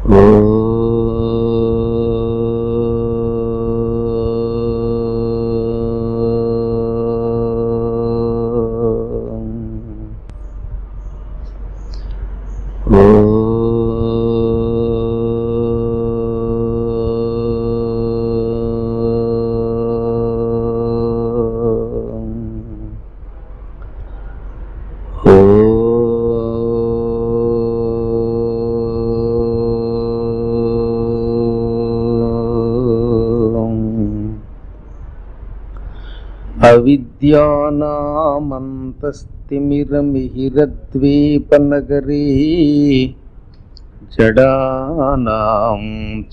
అవిద్యానామంతస్తిమిరమిహిరద్వీపనగరీ జడానాం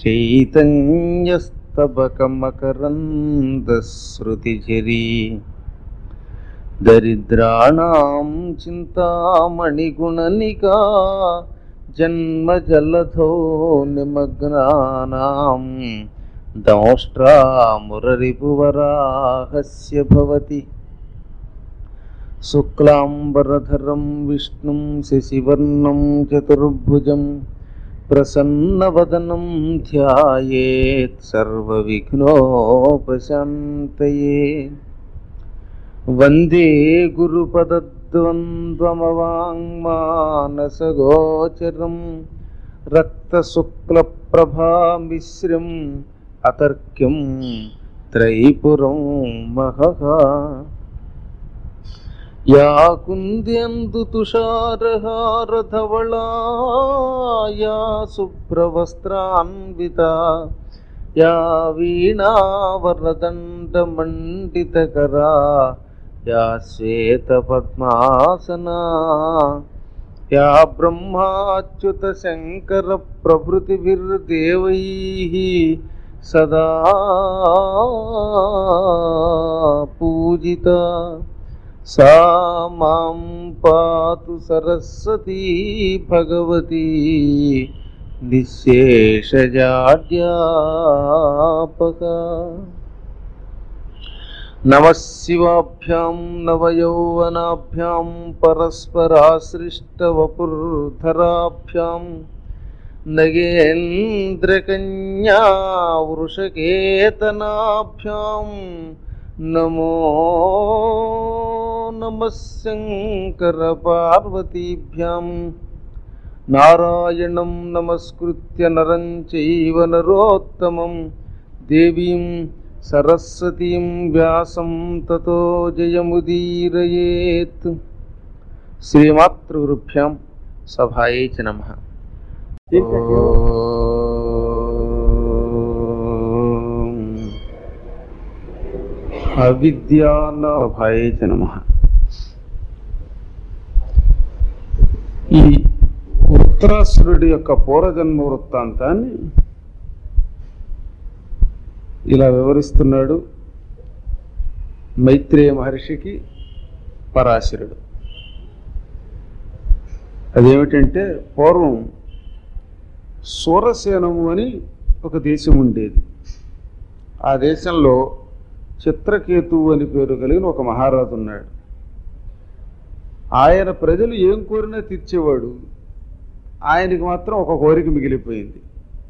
చైతన్యస్తబకమకరందశ్రుతిఝరీ దరిద్రాణం చింతామణిగుణనికా జన్మజలధో నిమగ్నానాం దంష్ట్రామురరిపువరాహస్య భవతి శుక్లాంబరధరం విష్ణుం శశివర్ణం చతుర్భుజం ప్రసన్నవదనం ధ్యాయేత్ సర్వవిఘ్నోపశాంతయే వందే గురుపదద్వంద్వమవాङ्మానసగోచరం రక్తశుక్లప్రభామిశ్రం అతర్క్యం త్రైపురం మహః యా కుంద్యందు తుషారహారధవళాయా శుభ్రవస్త్రాన్విత యా వీణావరదండమండితకరా యా శ్వేతపద్మాసనా యా బ్రహ్మాచ్యుత శంకర ప్రభృతిభిర్దేవైः సదా పూజిత సా మాం పాతు సరస్వతీ భగవతి నిశేషజాడ్యాపక నమశివాభ్యాం నవయౌవనాభ్యాం పరస్పరాశ్రిష్టవపుర్ధరాభ్యాం నగేంద్రకన్యా వృషకేతనాభ్యాం నమో నమః శంకరపార్వతీభ్యాం నారాయణం నమస్కృత్య నరం చైవ నరోత్తమం దేవీం సరస్వతీం వ్యాసం తతో జయముదీరయేత్ శ్రీమాతృగురుభ్యాం సభాయే చ నమః అవిద్యానాభాయే చ నమః ఈ ఉత్తరాసురుడి యొక్క పూర్వజన్మ వృత్తాంతాన్ని ఇలా వివరిస్తున్నాడు మైత్రేయ మహర్షికి పరాశరుడు అదేమిటంటే పూర్వం సూరసేనము అని ఒక దేశం ఉండేది ఆ దేశంలో చిత్రకేతువు అని పేరు కలిగిన ఒక మహారాజు ఉన్నాడు ఆయన ప్రజలు ఏం కోరినా తీర్చేవాడు ఆయనకి మాత్రం ఒక కోరిక మిగిలిపోయింది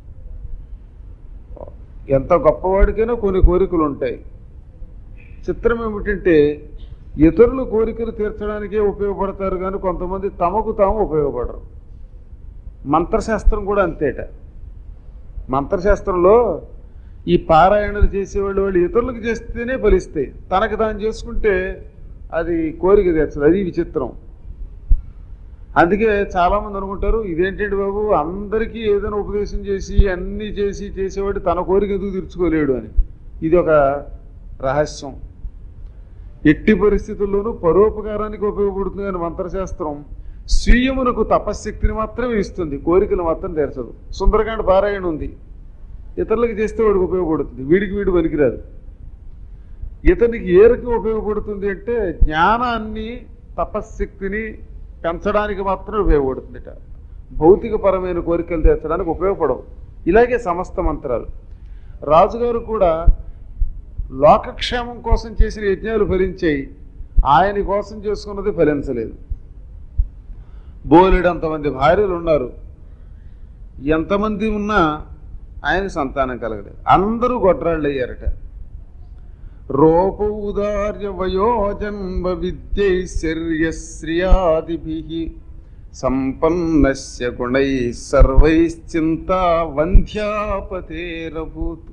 ఎంత గొప్పవాడికైనా కొన్ని కోరికలు ఉంటాయి చిత్రం ఏమిటంటే ఇతరుల కోరికలు తీర్చడానికే ఉపయోగపడతారు కానీ కొంతమంది తమకు తాము ఉపయోగపడరు మంత్రశాస్త్రం కూడా అంతేట మంత్రశాస్త్రంలో ఈ పారాయణలు చేసేవాళ్ళు వాళ్ళు ఇతరులకు చేస్తేనే ఫలిస్తాయి తనకు తాను చేసుకుంటే అది కోరిక తీర్చదు అది విచిత్రం అందుకే చాలామంది అనుకుంటారు ఇదేంటంటే బాబు అందరికీ ఏదైనా ఉపదేశం చేసి అన్నీ చేసి చేసేవాడు తన కోరిక ఎందుకు తీర్చుకోలేడు అని ఇది ఒక రహస్యం ఎట్టి పరిస్థితుల్లోనూ పరోపకారానికి ఉపయోగపడుతుంది కానీ మంత్రశాస్త్రం స్వీయమునకు తపశ్శక్తిని మాత్రమే ఇస్తుంది కోరికలు మాత్రం తీర్చదు సుందరకాండ పారాయణ ఉంది ఇతరులకు చేస్తే వాడికి ఉపయోగపడుతుంది వీడికి వీడు పనికిరాదు ఇతనికి ఏ రకం ఉపయోగపడుతుంది అంటే జ్ఞానాన్ని తపశ్శక్తిని పెంచడానికి మాత్రమే ఉపయోగపడుతుందిట భౌతికపరమైన కోరికలు తీర్చడానికి ఉపయోగపడవు ఇలాగే సమస్త మంత్రాలు రాజుగారు కూడా లోకక్షేమం కోసం చేసిన యజ్ఞాలు ఫలించాయి ఆయన కోసం చేసుకున్నది ఫలించలేదు బోలెడంతమంది భార్యలు ఉన్నారు ఎంతమంది ఉన్నా ఆయన సంతానం కలగలేదు అందరూ గొడ్రాళ్ళు అయ్యారట రూపౌదార్య వయోజన్మ విద్యైశ్వర్యశ్రియాదిభి సంపన్నస్య గుణై సర్వైశ్చింతా వంధ్యాపతేరభూత్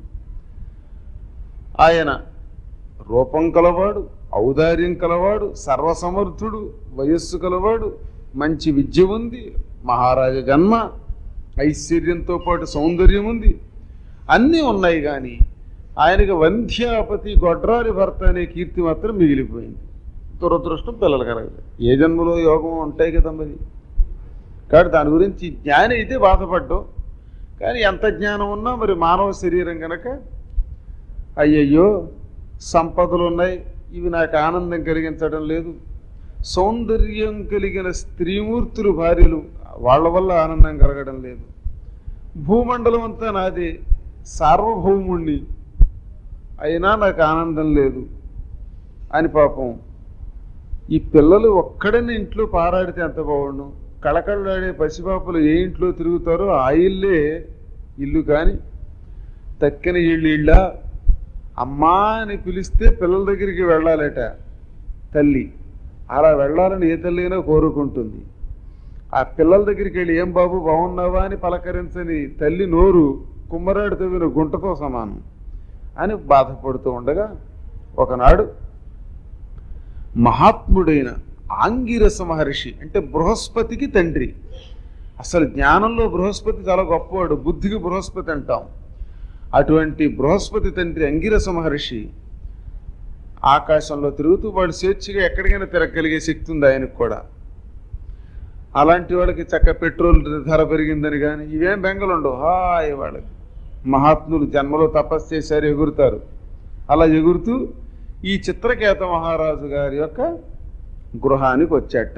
ఆయన రూపం కలవాడు ఔదార్యం కలవాడు సర్వసమర్థుడు వయస్సు కలవాడు మంచి విద్య ఉంది మహారాజ జన్మ ఐశ్వర్యంతో పాటు సౌందర్యం ఉంది అన్నీ ఉన్నాయి కానీ ఆయనకి వంధ్యాపతి గొడ్రారి భర్త అనే కీర్తి మాత్రం మిగిలిపోయింది దురదృష్టం పిల్లలు కలగదు ఏ జన్మలో యోగం ఉంటాయి కదా మరి కాబట్టి దాని గురించి జ్ఞాని అయితే బాధపడ్డం కానీ ఎంత జ్ఞానం ఉన్నా మరి మానవ శరీరం కనుక అయ్యయ్యో సంపదలు ఉన్నాయి ఇవి నాకు ఆనందం కలిగించడం లేదు సౌందర్యం కలిగిన స్త్రీమూర్తులు భార్యలు వాళ్ళ వల్ల ఆనందం కలగడం లేదు భూమండలం అంతా నాది సార్వభౌముణ్ణి అయినా నాకు ఆనందం లేదు అని పాపం ఈ పిల్లలు ఒక్కడని ఇంట్లో పారాడితే ఎంత బాగుండు కళకళలాడే పసిపాపలు ఏ ఇంట్లో తిరుగుతారో ఆ ఇల్లే ఇల్లు కానీ తక్కిన ఇళ్ళు ఇళ్ళ అమ్మా అని పిలిస్తే పిల్లల దగ్గరికి వెళ్ళాలట తల్లి అలా వెళ్ళాలని ఏ తల్లి అయినా కోరుకుంటుంది ఆ పిల్లల దగ్గరికి వెళ్ళి ఏం బాబు బాగున్నావా అని పలకరించని తల్లి నోరు కుమ్మరాడు తవ్విన గుంటతో సమానం అని బాధపడుతూ ఉండగా ఒకనాడు మహాత్ముడైన ఆంగిరస మహర్షి అంటే బృహస్పతికి తండ్రి అసలు జ్ఞానంలో బృహస్పతి చాలా గొప్పవాడు బుద్ధికి బృహస్పతి అంటాం అటువంటి బృహస్పతి తండ్రి అంగిరస మహర్షి ఆకాశంలో తిరుగుతూ వాడు స్వేచ్ఛగా ఎక్కడికైనా తిరగలిగే శక్తి ఉంది ఆయనకు కూడా అలాంటి వాళ్ళకి చక్క పెట్రోల్ ధర పెరిగిందని కానీ ఇవేం బెంగలుండవు హాయ్ వాళ్ళకి మహాత్ములు జన్మలో తపస్సు చేశారు ఎగురుతారు అలా ఎగురుతూ ఈ చిత్రకేత మహారాజు గారి యొక్క గృహానికి వచ్చాట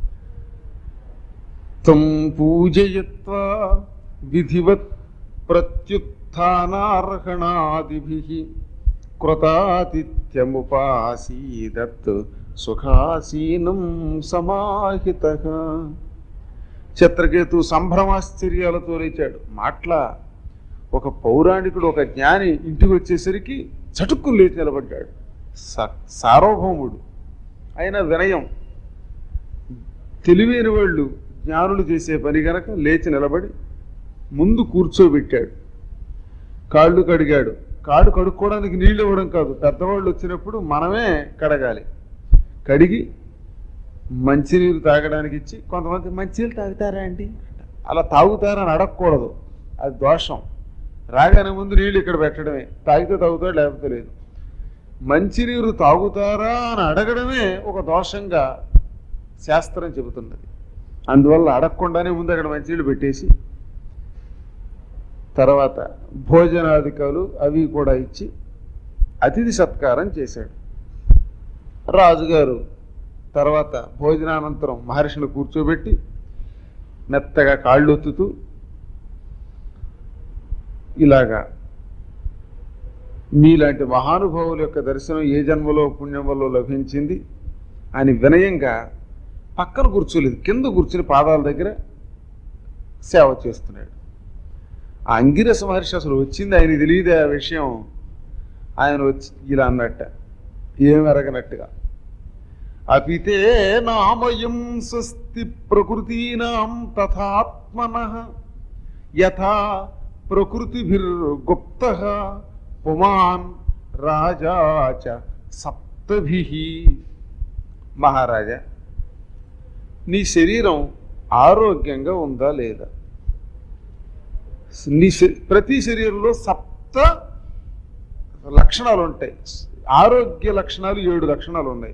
తం పూజయత్వా విధివత్ ప్రత్యుత్నార్హణాదిభి కృతాతిథ్యముపాసీదత్ సుఖాసీనం సమాహిత చిత్రకేతు సంభ్రమాశ్చర్యాలతో లేచాడు మాట్ల ఒక పౌరాణికుడు ఒక జ్ఞాని ఇంటికి వచ్చేసరికి చటుక్కులు లేచి నిలబడ్డాడు స- సార్వభౌముడు అయిన వినయం తెలివైన వాళ్ళు జ్ఞానులు చేసే పని గనక లేచి నిలబడి ముందు కూర్చోబెట్టాడు కాళ్ళు కడిగాడు కాళ్ళు కడుక్కోవడానికి నీళ్ళు ఇవ్వడం కాదు పెద్దవాళ్ళు వచ్చినప్పుడు మనమే కడగాలి కడిగి మంచినీరు తాగడానికి ఇచ్చి కొంతమంది మంచినీళ్ళు తాగుతారా అండి అలా తాగుతారని అడగకూడదు అది దోషం రాగానే ముందు నీళ్ళు ఇక్కడ పెట్టడమే తాగితే తాగుతాడు లేకపోతే లేదు మంచినీరు తాగుతారా అని అడగడమే ఒక దోషంగా శాస్త్రం చెబుతున్నది అందువల్ల అడగకుండానే ముందు అక్కడ మంచినీళ్ళు పెట్టేసి తర్వాత భోజనాధికాలు అవి కూడా ఇచ్చి అతిథి సత్కారం చేశాడు రాజుగారు తర్వాత భోజనానంతరం మహర్షిని కూర్చోబెట్టి మెత్తగా కాళ్ళు ఒత్తుతూ ఇలాగా మీలాంటి మహానుభావుల యొక్క దర్శనం ఏ జన్మలో పుణ్యం వల్ల లభించింది అని వినయంగా పక్కన కూర్చోలేదు కింద కూర్చుని పాదాల దగ్గర సేవ చేస్తున్నాడు ఆ అంగిరస మహర్షి అసలు వచ్చింది ఆయన తెలియదు ఆ విషయం ఆయన వచ్చి ఇలా అన్నట్ట ఏం ఎరగనట్టుగా అపితే నామయం స్వస్తి ప్రకృతీనాం తథాత్మన యథా ప్రకృతిభిర్గుప్త పుమాన్ రాజా చ సప్తభి మహారాజా నీ శరీరం ఆరోగ్యంగా ఉందా లేదా నీ శరీ- ప్రతి శరీరంలో సప్త లక్షణాలు ఉంటాయి ఆరోగ్య లక్షణాలు ఏడు లక్షణాలు ఉన్నాయి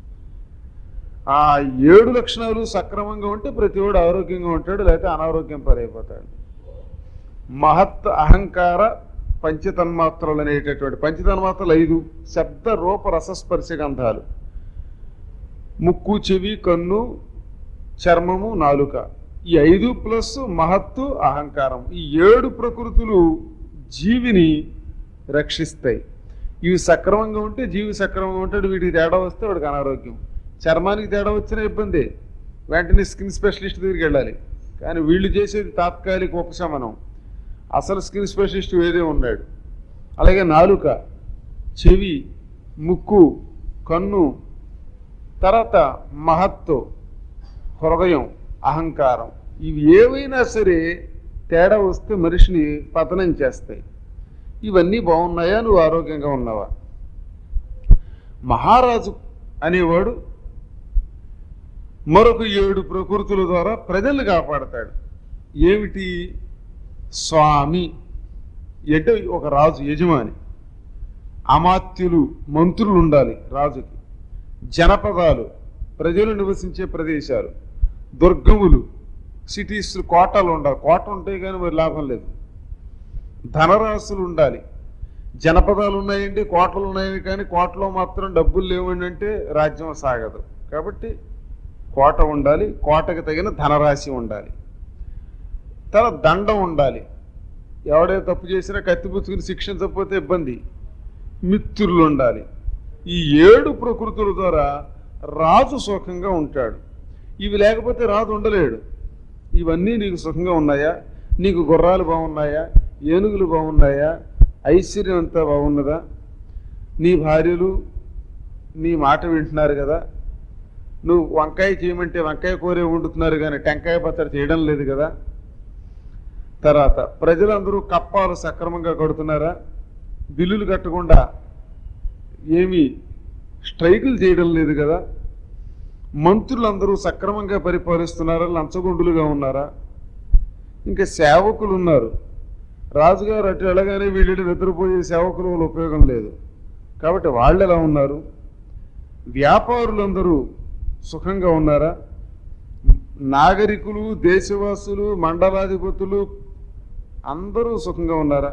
ఆ ఏడు లక్షణాలు సక్రమంగా ఉంటే ప్రతివాడు ఆరోగ్యంగా ఉంటాడు లేకపోతే అనారోగ్యం పాలైపోతాడు మహత్ అహంకార పంచతన్మాత్రలు అనేటటువంటి పంచతన్మాత్రలు ఐదు శబ్ద రూప రసస్పర్శ గంధాలు ముక్కు చెవి కన్ను చర్మము నాలుక ఈ ఐదు ప్లస్ మహత్తు అహంకారం ఈ ఏడు ప్రకృతులు జీవిని రక్షిస్తాయి ఇవి సక్రమంగా ఉంటే జీవి సక్రమంగా ఉంటాడు వీటికి తేడా వస్తే వాడికి అనారోగ్యం చర్మానికి తేడా వచ్చిన ఇబ్బంది వెంటనే స్కిన్ స్పెషలిస్ట్ దగ్గరికి వెళ్ళాలి కానీ వీళ్ళు చేసేది తాత్కాలిక ఉపశమనం అసలు స్కిన్ స్పెషలిస్ట్ వేరే ఉన్నాడు అలాగే నాలుక చెవి ముక్కు కన్ను తర్వాత మహత్తు హృదయం అహంకారం ఇవి ఏవైనా సరే తేడా వస్తే మనిషిని పతనం చేస్తాయి ఇవన్నీ బాగున్నాయా నువ్వు ఆరోగ్యంగా ఉన్నావా మహారాజు అనేవాడు మరొక ఏడు ప్రకృతుల ద్వారా ప్రజల్ని కాపాడతాడు ఏమిటి స్వామి అంటే ఒక రాజు యజమాని అమాత్యులు మంత్రులు ఉండాలి రాజుకి జనపదాలు ప్రజలు నివసించే ప్రదేశాలు దుర్గములు సిటీస్ కోటలు ఉండాలి కోట ఉంటాయి కానీ మరి లాభం లేదు ధనరాశులు ఉండాలి జనపదాలు ఉన్నాయండి కోటలు ఉన్నాయి కానీ కోటలో మాత్రం డబ్బులు లేవండి అంటే రాజ్యం సాగదు కాబట్టి కోట ఉండాలి కోటకు తగిన ధనరాశి ఉండాలి తర్వాత దండం ఉండాలి ఎవడే తప్పు చేసినా కత్తిపుచ్చుకుని శిక్షించకపోతే ఇబ్బంది మిత్రులు ఉండాలి ఈ ఏడు ప్రకృతుల ద్వారా రాజు సుఖంగా ఉంటాడు ఇవి లేకపోతే రాజు ఉండలేడు ఇవన్నీ నీకు సుఖంగా ఉన్నాయా నీకు గుర్రాలు బాగున్నాయా ఏనుగులు బాగున్నాయా ఐశ్వర్యం అంతా బాగున్నదా నీ భార్యలు నీ మాట వింటున్నారు కదా నువ్వు వంకాయ చేయమంటే వంకాయ కూరే వండుతున్నారు కానీ టెంకాయ పచ్చడి చేయడం లేదు కదా తర్వాత ప్రజలందరూ కప్పాలు సక్రమంగా కడుతున్నారా బిల్లులు కట్టకుండా ఏమీ స్ట్రైకులు చేయడం లేదు కదా మంత్రులందరూ సక్రమంగా పరిపాలిస్తున్నారా లంచగొండులుగా ఉన్నారా ఇంకా సేవకులు ఉన్నారు రాజుగారు అటు వెళ్ళగానే వీళ్ళు నిద్రపోయే సేవకుల వల్ల ఉపయోగం లేదు కాబట్టి వాళ్ళు ఎలా ఉన్నారు వ్యాపారులందరూ సుఖంగా ఉన్నారా నాగరికులు దేశవాసులు మండలాధిపతులు అందరూ సుఖంగా ఉన్నారా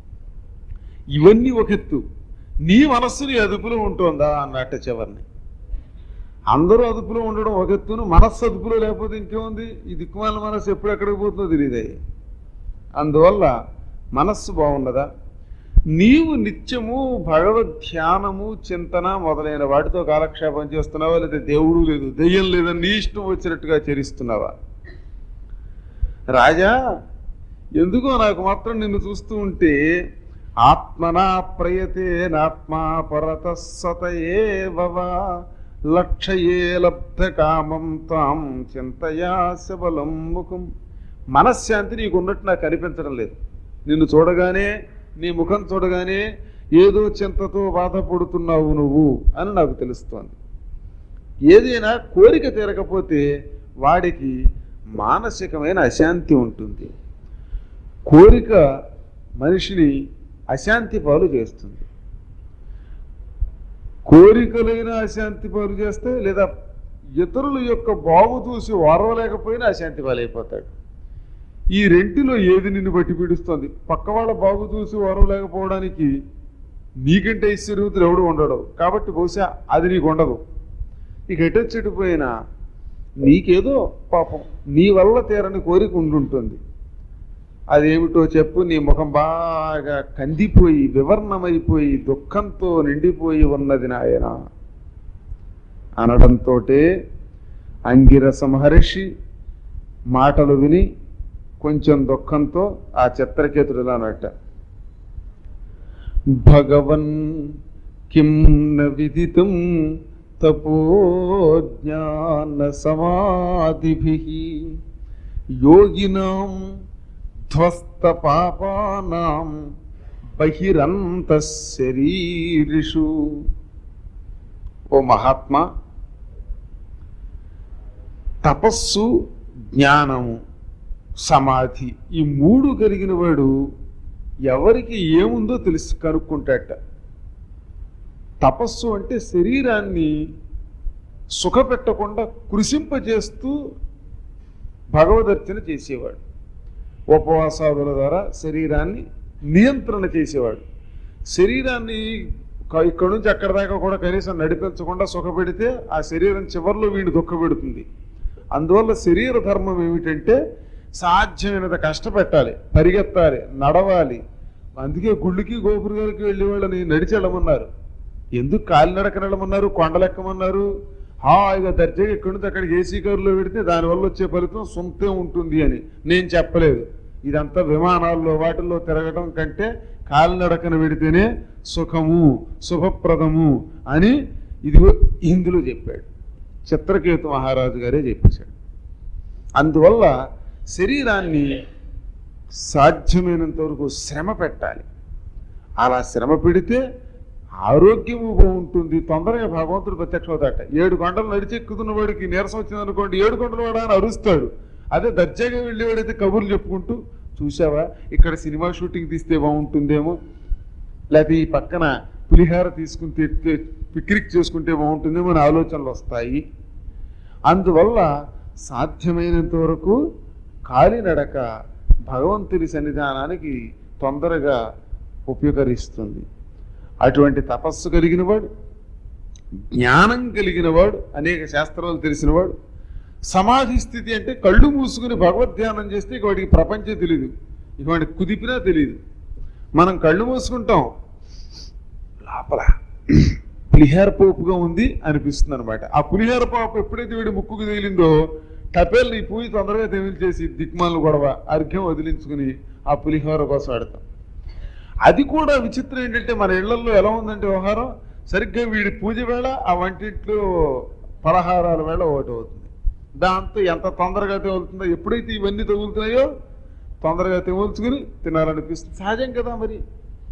ఇవన్నీ ఒక ఎత్తు నీ మనస్సుని అదుపులో ఉంటుందా అన్నట్ట చివరిని అందరూ అదుపులో ఉండడం ఒక ఎత్తును మనస్సు అదుపులో లేకపోతే ఇంకేముంది ఈ దిక్కుమాల మనస్సు ఎప్పుడు ఎక్కడికి పోతుందో తెలియదే అందువల్ల మనస్సు బాగున్నదా నీవు నిత్యము భగవద్ ధ్యానము చింతన మొదలైన వాటితో కాలక్షేపం చేస్తున్నావా లేదా దేవుడు లేదు దెయ్యం లేదని నీ ఇష్టం వచ్చినట్టుగా చరిస్తున్నావా రాజా ఎందుకో నాకు మాత్రం నిన్ను చూస్తూ ఉంటే ఆత్మనా ప్రయతే నాత్మా పరత సతయే వవా లక్షయే లబ్ధ కామం తాం చింతయా శబలం ముఖం మనశ్శాంతి నీకు ఉన్నట్టు నాకు కనిపించడం లేదు నిన్ను చూడగానే నీ ముఖం చూడగానే ఏదో చింతతో బాధపడుతున్నావు నువ్వు అని నాకు తెలుస్తోంది ఏదైనా కోరిక తీరకపోతే వాడికి మానసికమైన అశాంతి ఉంటుంది కోరిక మనిషిని అశాంతి పాలు చేస్తుంది కోరికలైన అశాంతి పాలు చేస్తే లేదా ఇతరుల యొక్క బాగు చూసి ఓర్వలేకపోయినా అశాంతి పాలైపోతాడు ఈ రెంటిలో ఏది నిన్ను బట్టి పీడిస్తోంది పక్క వాళ్ళ బాగు చూసి ఓర్వలేకపోవడానికి నీకంటే ఐశ్వర్యవంతులు ఎవడు ఉండడు కాబట్టి బహుశా అది నీకు ఉండదు ఇక ఎటొచ్చెటిపోయినా నీకేదో పాపం నీ వల్ల తీరని కోరిక ఉండుంటుంది అదేమిటో చెప్పు నీ ముఖం బాగా కందిపోయి వివర్ణమైపోయి దుఃఖంతో నిండిపోయి ఉన్నది నాయన అనడంతోటే అంగిరస మహర్షి మాటలు విని కొంచెం దుఃఖంతో ఆ చిత్రకేతుడులా అన్నట్ట భగవన్ కిం న విదితం తపో జ్ఞాన సమాధిభి యోగినాం ధ్వస్త పాపానాం బహిరంత శరీరిషు ఓ మహాత్మా తపస్సు జ్ఞానము సమాధి ఈ మూడు కలిగిన వాడు ఎవరికి ఏముందో తెలిసి కనుక్కుంటాట తపస్సు అంటే శరీరాన్ని సుఖపెట్టకుండా కృషింపజేస్తూ భగవదర్చన చేసేవాడు ఉపవాసాదుల ద్వారా శరీరాన్ని నియంత్రణ చేసేవాడు శరీరాన్ని క- ఇక్కడి నుంచి అక్కడి దాకా కూడా కనీసం నడిపించకుండా సుఖపెడితే ఆ శరీరం చివరిలో వీడిని దుఃఖపెడుతుంది అందువల్ల శరీర ధర్మం ఏమిటంటే సాధ్యమైనంత కష్టపెట్టాలి పరిగెత్తాలి నడవాలి అందుకే గుళ్ళకి గోపురాలకి వెళ్ళే వాళ్ళని నడిచి వెళ్ళమన్నారు ఎందుకు కాలినడక వెళ్ళమన్నారు కొండలెక్కమన్నారు హాయిగా దర్జాగా ఇక్కడి నుంచి అక్కడికి ఏసీ కారులో పెడితే దానివల్ల వచ్చే ఫలితం సొంతే ఉంటుంది అని నేను చెప్పలేదు ఇదంతా విమానాల్లో వాటిల్లో తిరగడం కంటే కాలినడకన పెడితేనే సుఖము శుభప్రదము అని ఇదిగో ఇందులో చెప్పాడు చిత్రకేతు మహారాజు గారే చెప్పేశాడు అందువల్ల శరీరాన్ని సాధ్యమైనంత వరకు శ్రమ పెట్టాలి అలా శ్రమ పెడితే ఆరోగ్యము బాగుంటుంది తొందరగా భగవంతుడు ప్రత్యక్షమవుతాట ఏడు గంటలు నడిచెక్కుతున్న వాడికి నీరసం వచ్చింది అనుకోండి ఏడు గంటలు వాడా అని అరుస్తాడు అదే దర్జాగా వెళ్ళేవాడైతే కబుర్లు చెప్పుకుంటూ చూసావా ఇక్కడ సినిమా షూటింగ్ తీస్తే బాగుంటుందేమో లేకపోతే ఈ పక్కన పులిహార తీసుకుని తిట్టి- పిక్నిక్ చేసుకుంటే బాగుంటుందేమో అని ఆలోచనలు వస్తాయి అందువల్ల సాధ్యమైనంత వరకు కాలినడక భగవంతుడి సన్నిధానానికి తొందరగా ఉపయోగరిస్తుంది అటువంటి తపస్సు కలిగినవాడు జ్ఞానం కలిగినవాడు అనేక శాస్త్రాలు తెలిసినవాడు సమాధి స్థితి అంటే కళ్ళు మూసుకుని భగవద్ధ్యానం చేస్తే ఇక వాడికి ప్రపంచం తెలియదు ఇక వాడికి కుదిపినా తెలియదు మనం కళ్ళు మూసుకుంటాం లోపల పులిహార పోపుగా ఉంది అనిపిస్తుంది అనమాట ఆ పులిహార పోపు ఎప్పుడైతే వీడి ముక్కుకు తగిలిందో టపేల్ నీ పూజ తొందరగా తెమిల్చేసి దిక్మాలను గొడవ అర్ఘ్యం వదిలించుకుని ఆ పులిహోర కోసం ఆడతాం అది కూడా విచిత్రం ఏంటంటే మన ఇళ్లలో ఎలా ఉందంటే వ్యవహారం సరిగ్గా వీడి పూజ వేళ ఆ వంటింట్లో పలహారాల వేళ ఒకటి అవుతుంది దాంతో ఎంత తొందరగా తెగులుతుందో ఎప్పుడైతే ఇవన్నీ తగులుతున్నాయో తొందరగా తెగుల్చుకుని తినాలనిపిస్తుంది సహజం కదా మరి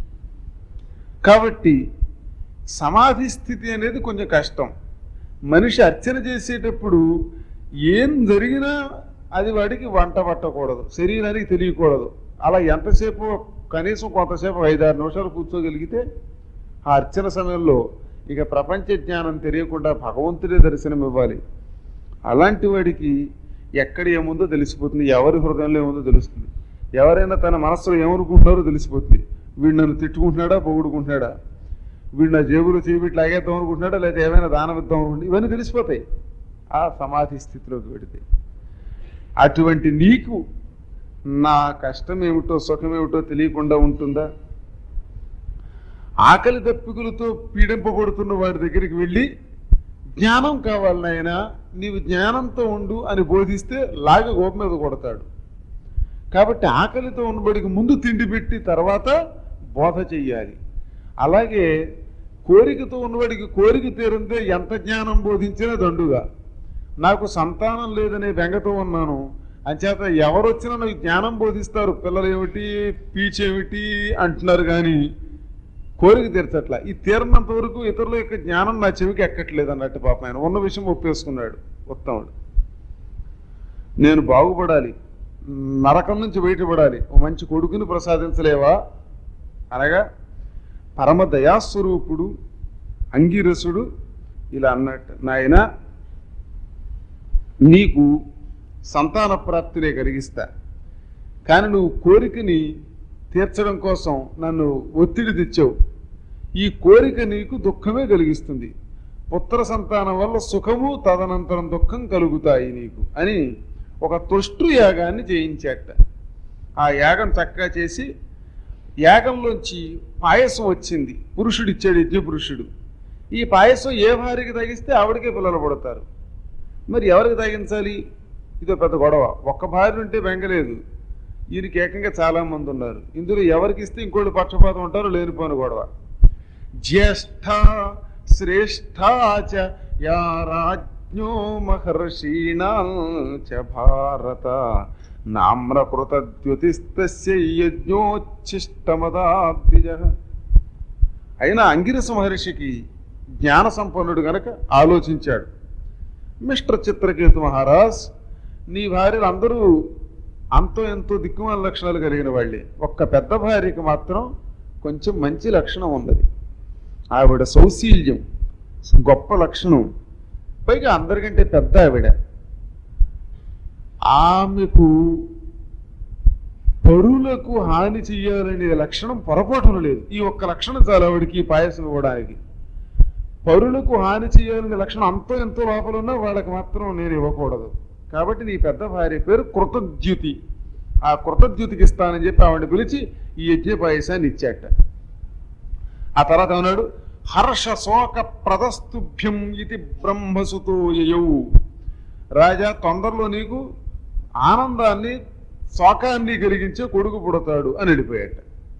కాబట్టి సమాధి స్థితి అనేది కొంచెం కష్టం మనిషి అర్చన చేసేటప్పుడు ఏం జరిగినా అది వాడికి వంట పట్టకూడదు శరీరానికి తెలియకూడదు అలా ఎంతసేపు కనీసం కొంతసేపు ఐదారు నిమిషాలు కూర్చోగలిగితే ఆ అర్చన సమయంలో ఇక ప్రపంచ జ్ఞానం తెలియకుండా భగవంతుడే దర్శనం ఇవ్వాలి అలాంటి వాడికి ఎక్కడ ఏముందో తెలిసిపోతుంది ఎవరి హృదయంలో ఏముందో తెలుస్తుంది ఎవరైనా తన మనస్సులో ఏమనుకుంటున్నారో తెలిసిపోతుంది వీడు నన్ను తిట్టుకుంటున్నాడా పొగుడుకుంటున్నాడా వీడు నా జేబులో చేపెట్టి లాగేద్దాం అనుకుంటున్నాడా లేదా ఏమైనా దానం ఇద్దాం అనుకుంటున్నా ఇవన్నీ తెలిసిపోతాయి ఆ సమాధి స్థితిలోకి పెడితే అటువంటి నీకు నా కష్టం ఏమిటో సుఖం ఏమిటో తెలియకుండా ఉంటుందా ఆకలి దప్పికలతో పీడింపబడుతున్న వాడి దగ్గరికి వెళ్ళి జ్ఞానం కావాలి నాయనా నీవు జ్ఞానంతో ఉండు అని బోధిస్తే లాగ గోప మీద కొడతాడు కాబట్టి ఆకలితో ఉన్నబడికి ముందు తిండి పెట్టి తర్వాత బోధ చెయ్యాలి అలాగే కోరికతో ఉన్నవాడికి కోరిక తీరంతే ఎంత జ్ఞానం బోధించినా దండుగా నాకు సంతానం లేదనే బెంగతో ఉన్నాను అంచేత ఎవరు వచ్చినా నాకు జ్ఞానం బోధిస్తారు పిల్లలు ఏమిటి పీచ్ ఏమిటి అంటున్నారు కానీ కోరిక తీర్చట్లా ఈ తీరనంత వరకు ఇతరుల యొక్క జ్ఞానం నా చెవికి ఎక్కట్లేదు అన్నట్టు పాపం ఆయన ఉన్న విషయం ఒప్పేసుకున్నాడు ఉత్తముడు నేను బాగుపడాలి నరకం నుంచి బయటపడాలి ఓ మంచి కొడుకుని ప్రసాదించలేవా అనగా పరమ దయాస్వరూపుడు అంగిరసుడు ఇలా అన్నట్టు నాయన నీకు సంతాన ప్రాప్తినే కలిగిస్తా కానీ నువ్వు కోరికని తీర్చడం కోసం నన్ను ఒత్తిడి తెచ్చావు ఈ కోరిక నీకు దుఃఖమే కలిగిస్తుంది పుత్ర సంతానం వల్ల సుఖము తదనంతరం దుఃఖం కలుగుతాయి నీకు అని ఒక తుష్టు యాగాన్ని చేయించాట ఆ యాగం చక్కగా చేసి యాగంలోంచి పాయసం వచ్చింది పురుషుడు ఇచ్చాడు యజ్ఞ పురుషుడు ఈ పాయసం ఏ భార్యకి తగిస్తే ఆవిడకే పిల్లలు పడతారు మరి ఎవరికి తగ్గించాలి ఇదో పెద్ద గొడవ ఒక్క భార్య ఉంటే బెంగలేదు ఈయనకి ఏకంగా చాలా మంది ఉన్నారు ఇందులో ఎవరికి ఇస్తే ఇంకోటి పక్షపాతం ఉంటారు లేనిపోని గొడవ జ్యేష్ఠ శ్రేష్ఠా చ యా రాజ్ఞో మహర్షీణాం చ భారత నామ్రకృతద్యుతిస్తస్య యజ్ఞోచ్ఛిష్టమదాద్విజ అయినా అంగిరస మహర్షికి జ్ఞాన సంపన్నుడు గనక ఆలోచించాడు మిస్టర్ చిత్రకేతు మహారాజ్ నీ భార్యలు అందరూ అంతో ఎంతో దిక్కుమాల లక్షణాలు కలిగిన వాళ్ళే ఒక్క పెద్ద భార్యకి మాత్రం కొంచెం మంచి లక్షణం ఉన్నది ఆవిడ సౌశీల్యం గొప్ప లక్షణం పైగా అందరికంటే పెద్ద ఆవిడ ఆమెకు పరులకు హాని చెయ్యాలనే లక్షణం పొరపాటున లేదు ఈ ఒక్క లక్షణం చాలు ఆవిడకి ఈ పాయసం ఇవ్వడానికి పరులకు హాని చేయాలనే లక్షణం అంతో ఎంతో లోపల ఉన్నా వాళ్ళకి మాత్రం నేను ఇవ్వకూడదు కాబట్టి నీ పెద్ద భార్య పేరు కృతద్యుతి ఆ కృతద్యుతికి ఇస్తానని చెప్పి ఆవిడ పిలిచి ఈ యజ్ఞ పాయసాన్ని ఇచ్చాట ఆ తర్వాత అన్నాడు హర్ష శోక ప్రదస్తుభ్యం ఇది బ్రహ్మసుతో యయౌ రాజా తొందరలో నీకు ఆనందాన్ని శోకాన్ని కలిగించే కొడుకు పుడతాడు అని వెళ్ళిపోయాట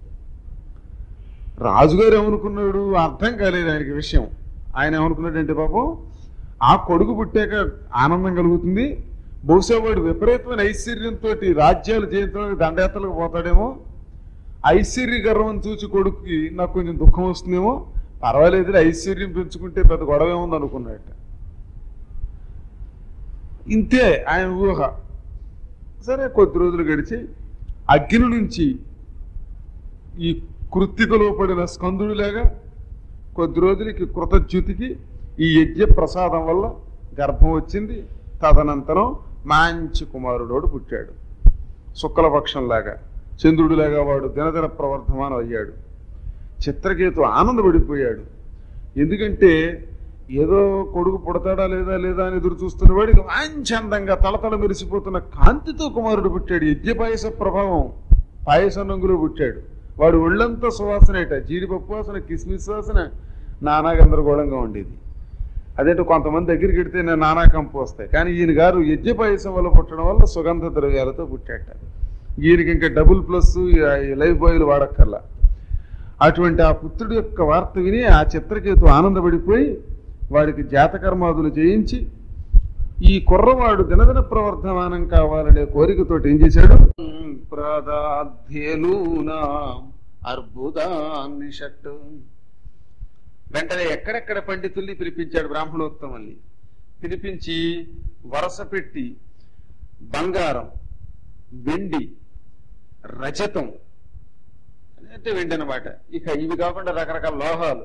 రాజుగారు ఏమనుకున్నాడు అర్థం కాలేదు ఆయనకి విషయం ఆయన ఏమనుకున్నాడంటే పాపం ఆ కొడుకు పుట్టాక ఆనందం కలుగుతుంది బహుశా వాడు విపరీతమైన ఐశ్వర్యంతో రాజ్యాలు జయించడానికి దండయాత్రలకు పోతాడేమో ఐశ్వర్య గర్వం చూసి కొడుకుకి నాకు కొంచెం దుఃఖం వస్తుందేమో పర్వాలేదు ఐశ్వర్యం పెంచుకుంటే పెద్ద గొడవ ఏముంది అనుకున్నాడట ఇంతే ఆయన ఊహ సరే కొద్ది రోజులు గడిచి అగ్ని నుంచి ఈ కృత్తికలో పడిన స్కందుడిలాగా కొద్ది రోజులకి కృతజ్యుతికి ఈ యజ్ఞ ప్రసాదం వల్ల గర్భం వచ్చింది తదనంతరం మంచి కుమారుడోడు పుట్టాడు శుక్లపక్షంలాగా చంద్రుడిలాగా వాడు దినదిన ప్రవర్ధమానం అయ్యాడు చిత్రకేతు ఆనందపడిపోయాడు ఎందుకంటే ఏదో కొడుకు పుడతాడా లేదా లేదా అని ఎదురు చూస్తున్న వాడికి మంచి అందంగా తలతల మెరిసిపోతున్న కాంతితో కుమారుడు పుట్టాడు యజ్ఞ పాయస ప్రభావం పాయసం రంగులో పుట్టాడు వాడు ఒళ్ళంతా సువాసనేట జీడిపప్పు వాసన కిస్మిస్ వాసన నానా గందరగోళంగా ఉండేది అదేంటో కొంతమంది దగ్గరికి వెడితే నేను నానా కంపు వస్తాయి కానీ ఈయన గారు యజ్ఞ పాయసం వల్ల పుట్టడం వల్ల సుగంధ ద్రవ్యాలతో పుట్టాట ఈయనకి ఇంకా డబుల్ ప్లస్ ఈ లైఫ్ బాయ్లు వాడక్కర్లా అటువంటి ఆ పుత్రుడి యొక్క వార్త విని ఆ చిత్రకేతు ఆనందపడిపోయి వాడికి జాతకర్మాదులు చేయించి ఈ కుర్రవాడు దినదిన ప్రవర్ధమానం కావాలనే కోరికతోటి ఏం చేశాడు ప్రదాధ్యనూనా అర్బుదాన్ని షట్టు వెంటనే ఎక్కడెక్కడ పండితుల్ని పిలిపించాడు బ్రాహ్మణోత్తమల్ని పిలిపించి వరస పెట్టి బంగారం వెండి రజతం అంటే వెండి అనమాట ఇక ఇవి కాకుండా రకరకాల లోహాలు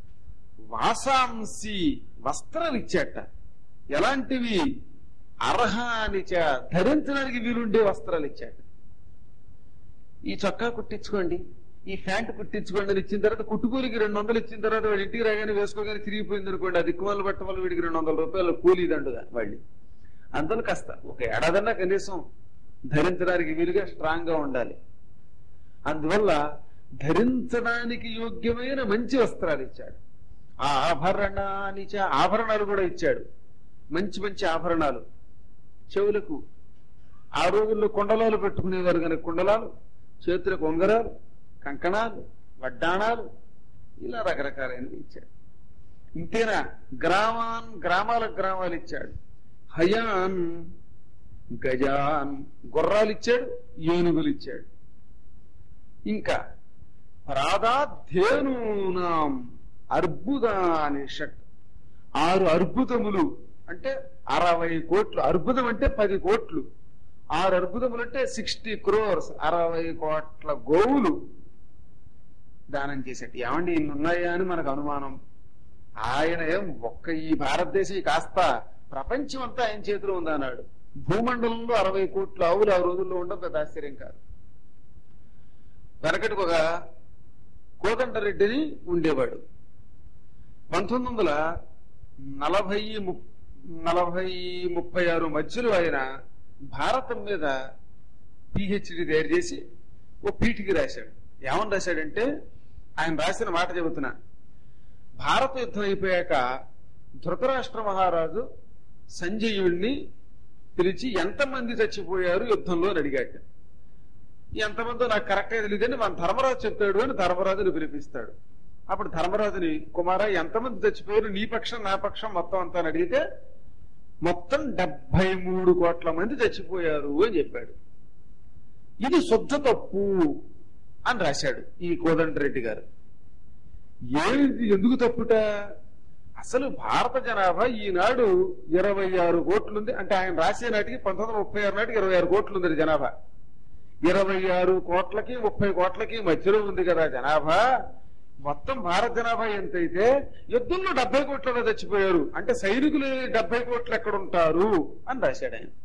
వాసాంసి వస్త్రాలు ఇచ్చాట ఎలాంటివి అర్హానిచ ధరించడానికి వీలుండే వస్త్రాలు ఇచ్చాట ఈ చొక్కా కుట్టించుకోండి ఈ ప్యాంట్ కుట్టించుకోండి అని ఇచ్చిన తర్వాత కుట్టుకూలికి రెండు వందలు ఇచ్చిన తర్వాత వాడి ఇంటికి రాగానే వేసుకోగానే తిరిగిపోయింది అనుకోండి ఆ దిక్కుమాల బట్ట వల్ల వీడికి రెండు వందల రూపాయలు కూలీ దండుగా వాళ్ళు అందులో కాస్త ఒక ఏడాదన్నా కనీసం ధరించడానికి వీలుగా స్ట్రాంగ్ గా ఉండాలి అందువల్ల ధరించడానికి యోగ్యమైన మంచి వస్త్రాలు ఇచ్చాడు ఆ ఆభరణాన్ని ఆభరణాలు కూడా ఇచ్చాడు మంచి మంచి ఆభరణాలు చెవులకు ఆ రోజుల్లో కుండలాలు పెట్టుకునేవారు కనుక కుండలాలు చేతులకు ఉంగరాలు కంకణాలు వడ్డాణాలు ఇలా రకరకాలైనవి ఇచ్చాడు ఇంతేనా గ్రామాన్ గ్రామాల గ్రామాలు ఇచ్చాడు హయాన్ గజాన్ గుర్రాలు ఇచ్చాడు ఏనుగులు ఇచ్చాడు ఇంకా ప్రాదాధ్యేనూనాం అర్బుదాని షట్ ఆరు అర్బుదములు అంటే అరవై కోట్లు అర్బుదం అంటే పది కోట్లు ఆరు అర్బుదములు అంటే సిక్స్టీ క్రోర్స్ అరవై కోట్ల గోవులు దానం చేసేటి ఏమండి ఇన్ని ఉన్నాయా అని మనకు అనుమానం ఆయన ఏం ఒక్క ఈ భారతదేశం కాస్త ప్రపంచం అంతా ఆయన చేతిలో ఉందన్నాడు భూమండలంలో అరవై కోట్ల ఆవులు ఆ రోజుల్లో ఉండడం పెద్ద ఆశ్చర్యం కాదు వెనకటికి ఒక కోదండరెడ్డిని ఉండేవాడు పంతొమ్మిది వందల నలభై ము- నలభై ముప్పై ఆరు మధ్యలో ఆయన భారతం మీద పిహెచ్డి తయారు చేసి ఓ పీఠికి రాశాడు ఏమని రాశాడంటే ఆయన రాసిన మాట చెబుతున్నా భారత యుద్ధం అయిపోయాక ధృతరాష్ట్ర మహారాజు సంజయుణ్ణి పిలిచి ఎంతమంది చచ్చిపోయారు యుద్ధంలో అని అడిగాడు ఎంతమందో నాకు కరెక్ట్ గా తెలియదని మన ధర్మరాజు చెప్తాడు అని ధర్మరాజుని పిలిపిస్తాడు అప్పుడు ధర్మరాజుని కుమార ఎంతమంది చచ్చిపోయారు నీ పక్షం నా పక్షం మొత్తం అంతా అని అడిగితే మొత్తం డెబ్బై మూడు కోట్ల మంది చచ్చిపోయారు అని చెప్పాడు ఇది శుద్ధ తప్పు అని రాశాడు ఈ కోదండరెడ్డి గారు ఏది ఎందుకు తప్పుట అసలు భారత జనాభా ఈనాడు ఇరవై ఆరు కోట్లుంది అంటే ఆయన రాసే నాటికి పంతొమ్మిది వందల ముప్పై ఆరు నాటికి ఇరవై ఆరు కోట్లు ఉంది జనాభా ఇరవై ఆరు కోట్లకి ముప్పై కోట్లకి మధ్యలో ఉంది కదా జనాభా మొత్తం భారత జనాభా ఎంతైతే యుద్ధంలో డెబ్బై కోట్లలో చచ్చిపోయారు అంటే సైనికులు డెబ్బై కోట్లు ఎక్కడ ఉంటారు అని రాశాడు ఆయన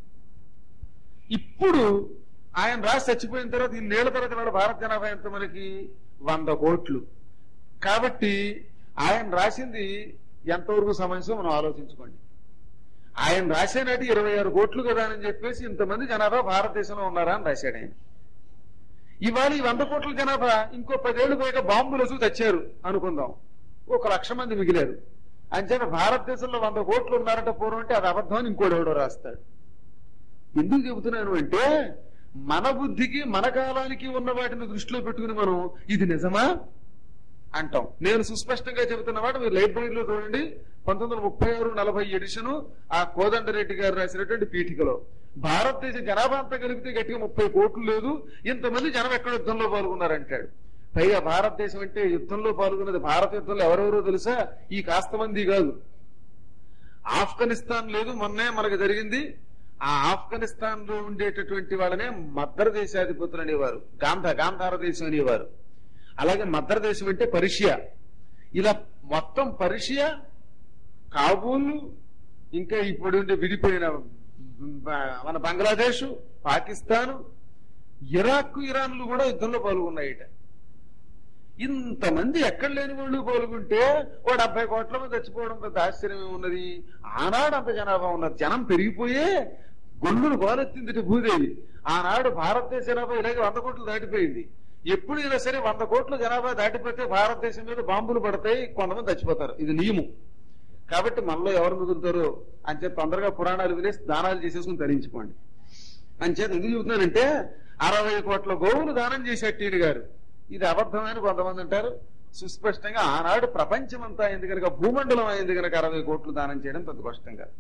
ఇప్పుడు ఆయన రాసి చచ్చిపోయిన తర్వాత ఈ నేల తర్వాత నాడు భారత జనాభా ఎంత మనకి వంద కోట్లు కాబట్టి ఆయన రాసింది ఎంతవరకు సమస్య మనం ఆలోచించుకోండి ఆయన రాసే నాటి ఇరవై ఆరు కోట్లు కదా అని చెప్పేసి ఇంతమంది జనాభా భారతదేశంలో ఉన్నారా అని రాశాడు ఆయన ఇవాళ ఈ వంద కోట్ల జనాభా ఇంకో పదేళ్లు పోయాక బాంబులు వచ్చి తెచ్చారు అనుకుందాం ఒక లక్ష మంది మిగిలారు అంచేత భారతదేశంలో వంద కోట్లు ఉన్నారంట పూర్వం అంటే అది అబద్ధం అని ఇంకోటి ఎవడో రాస్తాడు ఎందుకు చెబుతున్నాను అంటే మన బుద్ధికి మన కాలానికి ఉన్న వాటిని దృష్టిలో పెట్టుకుని మనం ఇది నిజమా అంటాం నేను సుస్పష్టంగా చెబుతున్న మాట మీరు లైబ్రరీలో చూడండి పంతొమ్మిది వందల ముప్పై ఆరు నలభై ఎడిషన్ ఆ కోదండరెడ్డి గారు రాసినటువంటి పీఠికలో భారతదేశ జనాభా అంతా కలిపితే గట్టిగా ముప్పై కోట్లు లేదు ఇంతమంది జనం ఎక్కడ యుద్ధంలో పాల్గొన్నారంటాడు పైగా భారతదేశం అంటే యుద్ధంలో పాల్గొన్నది భారత యుద్ధంలో ఎవరెవరో తెలుసా ఈ కాస్త మంది కాదు ఆఫ్ఘనిస్తాన్ లేదు మొన్నే మనకు జరిగింది ఆ ఆఫ్ఘనిస్తాన్ లో ఉండేటటువంటి వాళ్ళనే మద్దర దేశాధిపతులు అనేవారు గాంధ గాంధార దేశం అనేవారు అలాగే మద్దర దేశం అంటే పర్షియా ఇలా మొత్తం పర్షియా కాబూల్ ఇంకా ఇప్పుడు ఉండే విడిపోయిన బ- మన బంగ్లాదేశ్ పాకిస్తాన్ ఇరాక్ ఇరాన్లు కూడా యుద్ధంలో పాల్గొన్నాయిట ఇంతమంది ఎక్కడ లేని వాళ్ళు పాల్గొంటే ఓ డెబ్బై కోట్ల మంది చచ్చిపోవడం పెద్ద ఆశ్చర్యం ఉన్నది ఆనాడు అంత జనాభా ఉన్నది జనం పెరిగిపోయే గొల్లును గోలెత్తింది భూదేవి ఆనాడు భారతదేశ జనాభా ఇలాగే వంద కోట్లు దాటిపోయింది ఎప్పుడైనా సరే వంద కోట్ల జనాభా దాటిపోతే భారతదేశం మీద బాంబులు పడతాయి కొంతమంది చచ్చిపోతారు ఇది నియమం కాబట్టి మనలో ఎవరు మిగులుతారో అంచేత తొందరగా పురాణాలు వినేసి దానాలు చేసేసుకుని తరించుకోండి అంచేత ఎందుకు చెబుతున్నానంటే అరవై కోట్ల గోవులు దానం చేశాడు ఈయన గారు ఇది అబద్ధమని కొంతమంది అంటారు సుస్పష్టంగా ఆనాడు ప్రపంచం అంతా అయింది కనుక భూమండలం అయింది కనుక అరవై కోట్లు దానం చేయడం పెద్ద కష్టం కాదు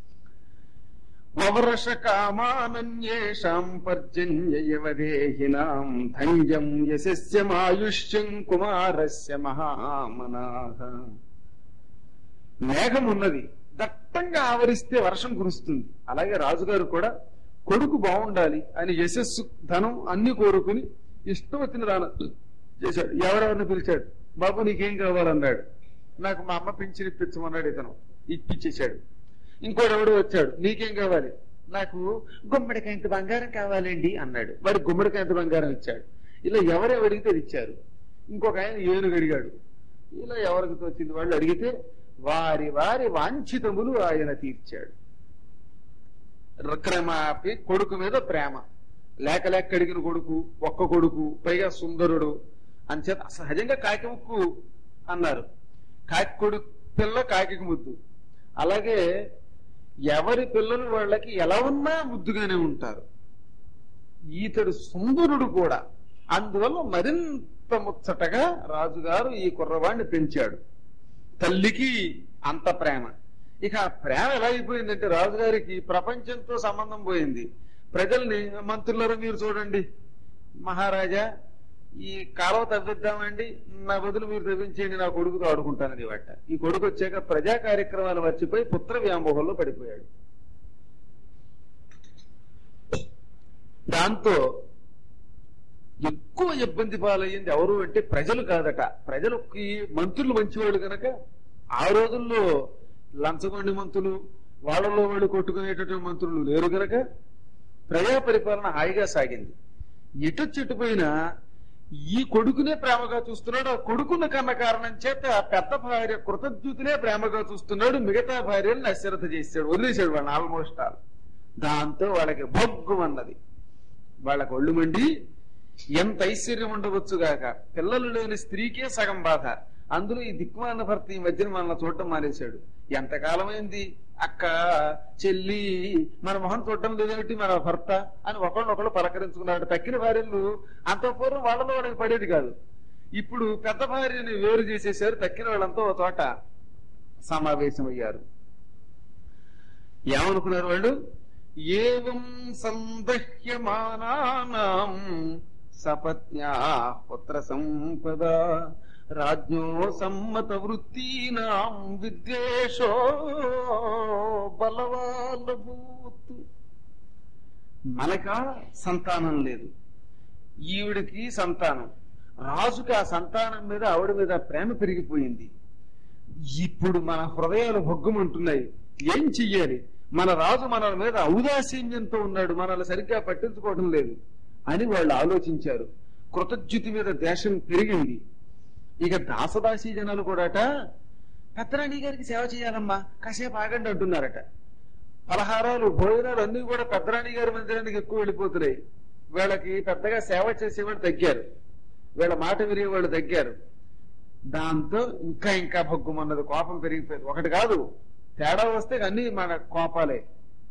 వవర్ష కామానన్యేషాం పర్జన్యవదేహినాం ధన్యం యశస్యమాయుష్యం కుమారస్య మహామనాహ మేఘం ఉన్నది దట్టంగా ఆవరిస్తే వర్షం కురుస్తుంది అలాగే రాజుగారు కూడా కొడుకు బాగుండాలి అని యశస్సు ధనం అన్ని కోరుకుని ఇష్టం వచ్చిన దానం చేశాడు ఎవరెవరిని పిలిచాడు బాబు నీకేం కావాలన్నాడు నాకు మా అమ్మ పింఛన్ ఇప్పించమన్నాడు ఇతను ఇప్పించేశాడు ఇంకోడెవడు వచ్చాడు నీకేం కావాలి నాకు గుమ్మడికాయంత బంగారం కావాలండి అన్నాడు వాడు గుమ్మడికాయంత బంగారం ఇచ్చాడు ఇలా ఎవరెవరు అడిగితే అది ఇచ్చారు ఇంకొక ఆయన ఏనుగు అడిగాడు ఇలా ఎవరికి తోచింది వాళ్ళు అడిగితే వారి వారి వాంఛితములు ఆయన తీర్చాడు క్రమాపి కొడుకు మీద ప్రేమ లేక లేక అడిగిన కొడుకు ఒక్క కొడుకు పైగా సుందరుడు అంచేత సహజంగా కాకి ముక్కు అన్నారు కాకి కొడుకు పిల్ల కాకి ముద్దు అలాగే ఎవరి పిల్లలు వాళ్ళకి ఎలా ఉన్నా ముద్దుగానే ఉంటారు ఈతడు సుందరుడు కూడా అందువల్ల మరింత ముచ్చటగా రాజుగారు ఈ కుర్రవాణ్ణి పెంచాడు తల్లికి అంత ప్రేమ ఇక ఆ ప్రేమ ఎలా అయిపోయిందంటే రాజుగారికి ప్రపంచంతో సంబంధం పోయింది ప్రజల్ని మంత్రులారా మీరు చూడండి మహారాజా ఈ కాలువ తవ్విద్దామండి నా బదులు మీరు తవ్వించేయండి నా కొడుకుతో ఆడుకుంటానని వాట ఈ కొడుకు వచ్చాక ప్రజా కార్యక్రమాలు మర్చిపోయి పుత్ర వ్యామోహంలో పడిపోయాడు దాంతో ఎక్కువ ఇబ్బంది పాలయ్యింది ఎవరు అంటే ప్రజలు కాదట ప్రజలకి మంత్రులు మంచివాళ్ళు కనుక ఆ రోజుల్లో లంచగొండి మంత్రులు వాళ్ళలో వాళ్ళు కొట్టుకునేటటువంటి మంత్రులు లేరు గనక ప్రజా పరిపాలన హాయిగా సాగింది ఎటు చెట్టుపోయినా ఈ కొడుకునే ప్రేమగా చూస్తున్నాడు ఆ కొడుకున్న కన్న కారణం చేత పెద్ద భార్య కృతజ్ఞతనే ప్రేమగా చూస్తున్నాడు మిగతా భార్యలను అశ్రద్ధ చేశాడు వదిలేశాడు వాళ్ళని ఆల్మోస్ట్ ఆల్ దాంతో వాళ్ళకి భొగ్గుమన్నది వాళ్ళకి ఒళ్ళు మండి ఎంత ఐశ్వర్యం ఉండవచ్చు గాక పిల్లలు లేని స్త్రీకే సగం బాధ అందులో ఈ దిక్కుమాలిన భర్త ఈ మధ్యన మనల్ని చూడటం మానేశాడు ఎంతకాలమైంది అక్క చెల్లి మన మొహం చూడటం లేదేమిటి మన భర్త అని ఒకళ్ళొకళ్ళు పలకరించుకున్నాడు తక్కిన భార్యలు అంత పూర్వం వాళ్ళలో వాళ్ళకి పడేది కాదు ఇప్పుడు పెద్ద భార్యని వేరు చేసేసారు తక్కిన వాళ్ళంతా ఒక చోట సమావేశమయ్యారు ఏమనుకున్నారు వాళ్ళు ఏవం సందహ్యమానానాం సపత్న్యా పుత్ర సంపద రాజ్ఞో సమ్మత వృత్తీనాం విద్వేషో బలవాలభూత్ మనక సంతానం లేదు ఈవిడికి సంతానం రాజుకి ఆ సంతానం మీద ఆవిడ మీద ప్రేమ పెరిగిపోయింది ఇప్పుడు మన హృదయాలు భగ్గుమంటున్నాయి ఏం చెయ్యాలి మన రాజు మన మీద ఔదాసీన్యంతో ఉన్నాడు మనల్ని సరిగ్గా పట్టించుకోవడం లేదు అని వాళ్ళు ఆలోచించారు కృతజ్ఞతి మీద దేశం పెరిగింది ఇక దాసదాసీ జనాలు కూడాట పెద్దరాణి గారికి సేవ చేయాలమ్మా కాసేపు ఆగండి అంటున్నారట పలహారాలు భోజనాలు అన్ని కూడా పెద్దరాణి గారి మందిరానికి ఎక్కువ వెళ్ళిపోతున్నాయి వీళ్ళకి పెద్దగా సేవ చేసేవాళ్ళు తగ్గారు వీళ్ళ మాట వినేవాళ్ళు తగ్గారు దాంతో ఇంకా ఇంకా భగ్గుమన్నది కోపం పెరిగిపోయింది ఒకటి కాదు తేడా వస్తే అన్ని మన కోపాలే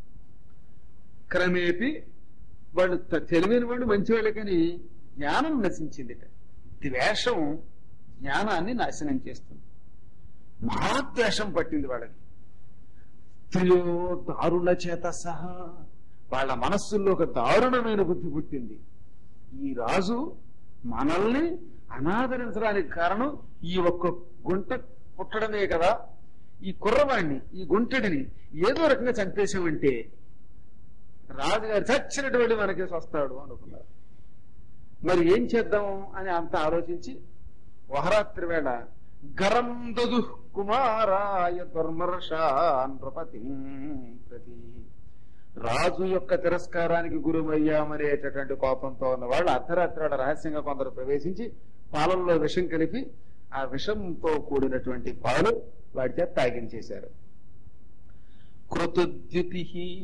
క్రమేపి వాళ్ళు త- తెలివైన వాళ్ళు మంచివాళ్ళే కానీ జ్ఞానం నశించిందిట ద్వేషం జ్ఞానాన్ని నాశనం చేస్తుంది మహాద్వేషం పట్టింది వాళ్ళకి స్త్రియో దారుణ చేత సహా వాళ్ళ మనస్సుల్లో ఒక దారుణమైన బుద్ధి పుట్టింది ఈ రాజు మనల్ని అనాదరించడానికి కారణం ఈ ఒక్క గుంట పుట్టడమే కదా ఈ కుర్రవాణ్ణి ఈ గుంటడిని ఏదో రకంగా చంపేశామంటే రాజుగారు చచ్చినటువంటి మనకేసి వస్తాడు అనుకున్నారు మరి ఏం చేద్దాం అని అంత ఆలోచించి వహరాత్రి వేళ గరం దదు కుమారాయ దుర్మర్షాన్ నృపతి ప్రతి రాజు యొక్క తిరస్కారానికి గురుమయ్యామనేటటువంటి కోపంతో ఉన్న వాళ్ళు అర్ధరాత్రి వేళ రహస్యంగా కొందరు ప్రవేశించి పాలల్లో విషం కలిపి ఆ విషంతో కూడినటువంటి పాలు వాడి చేత తాగించేశారు కృతద్యుతి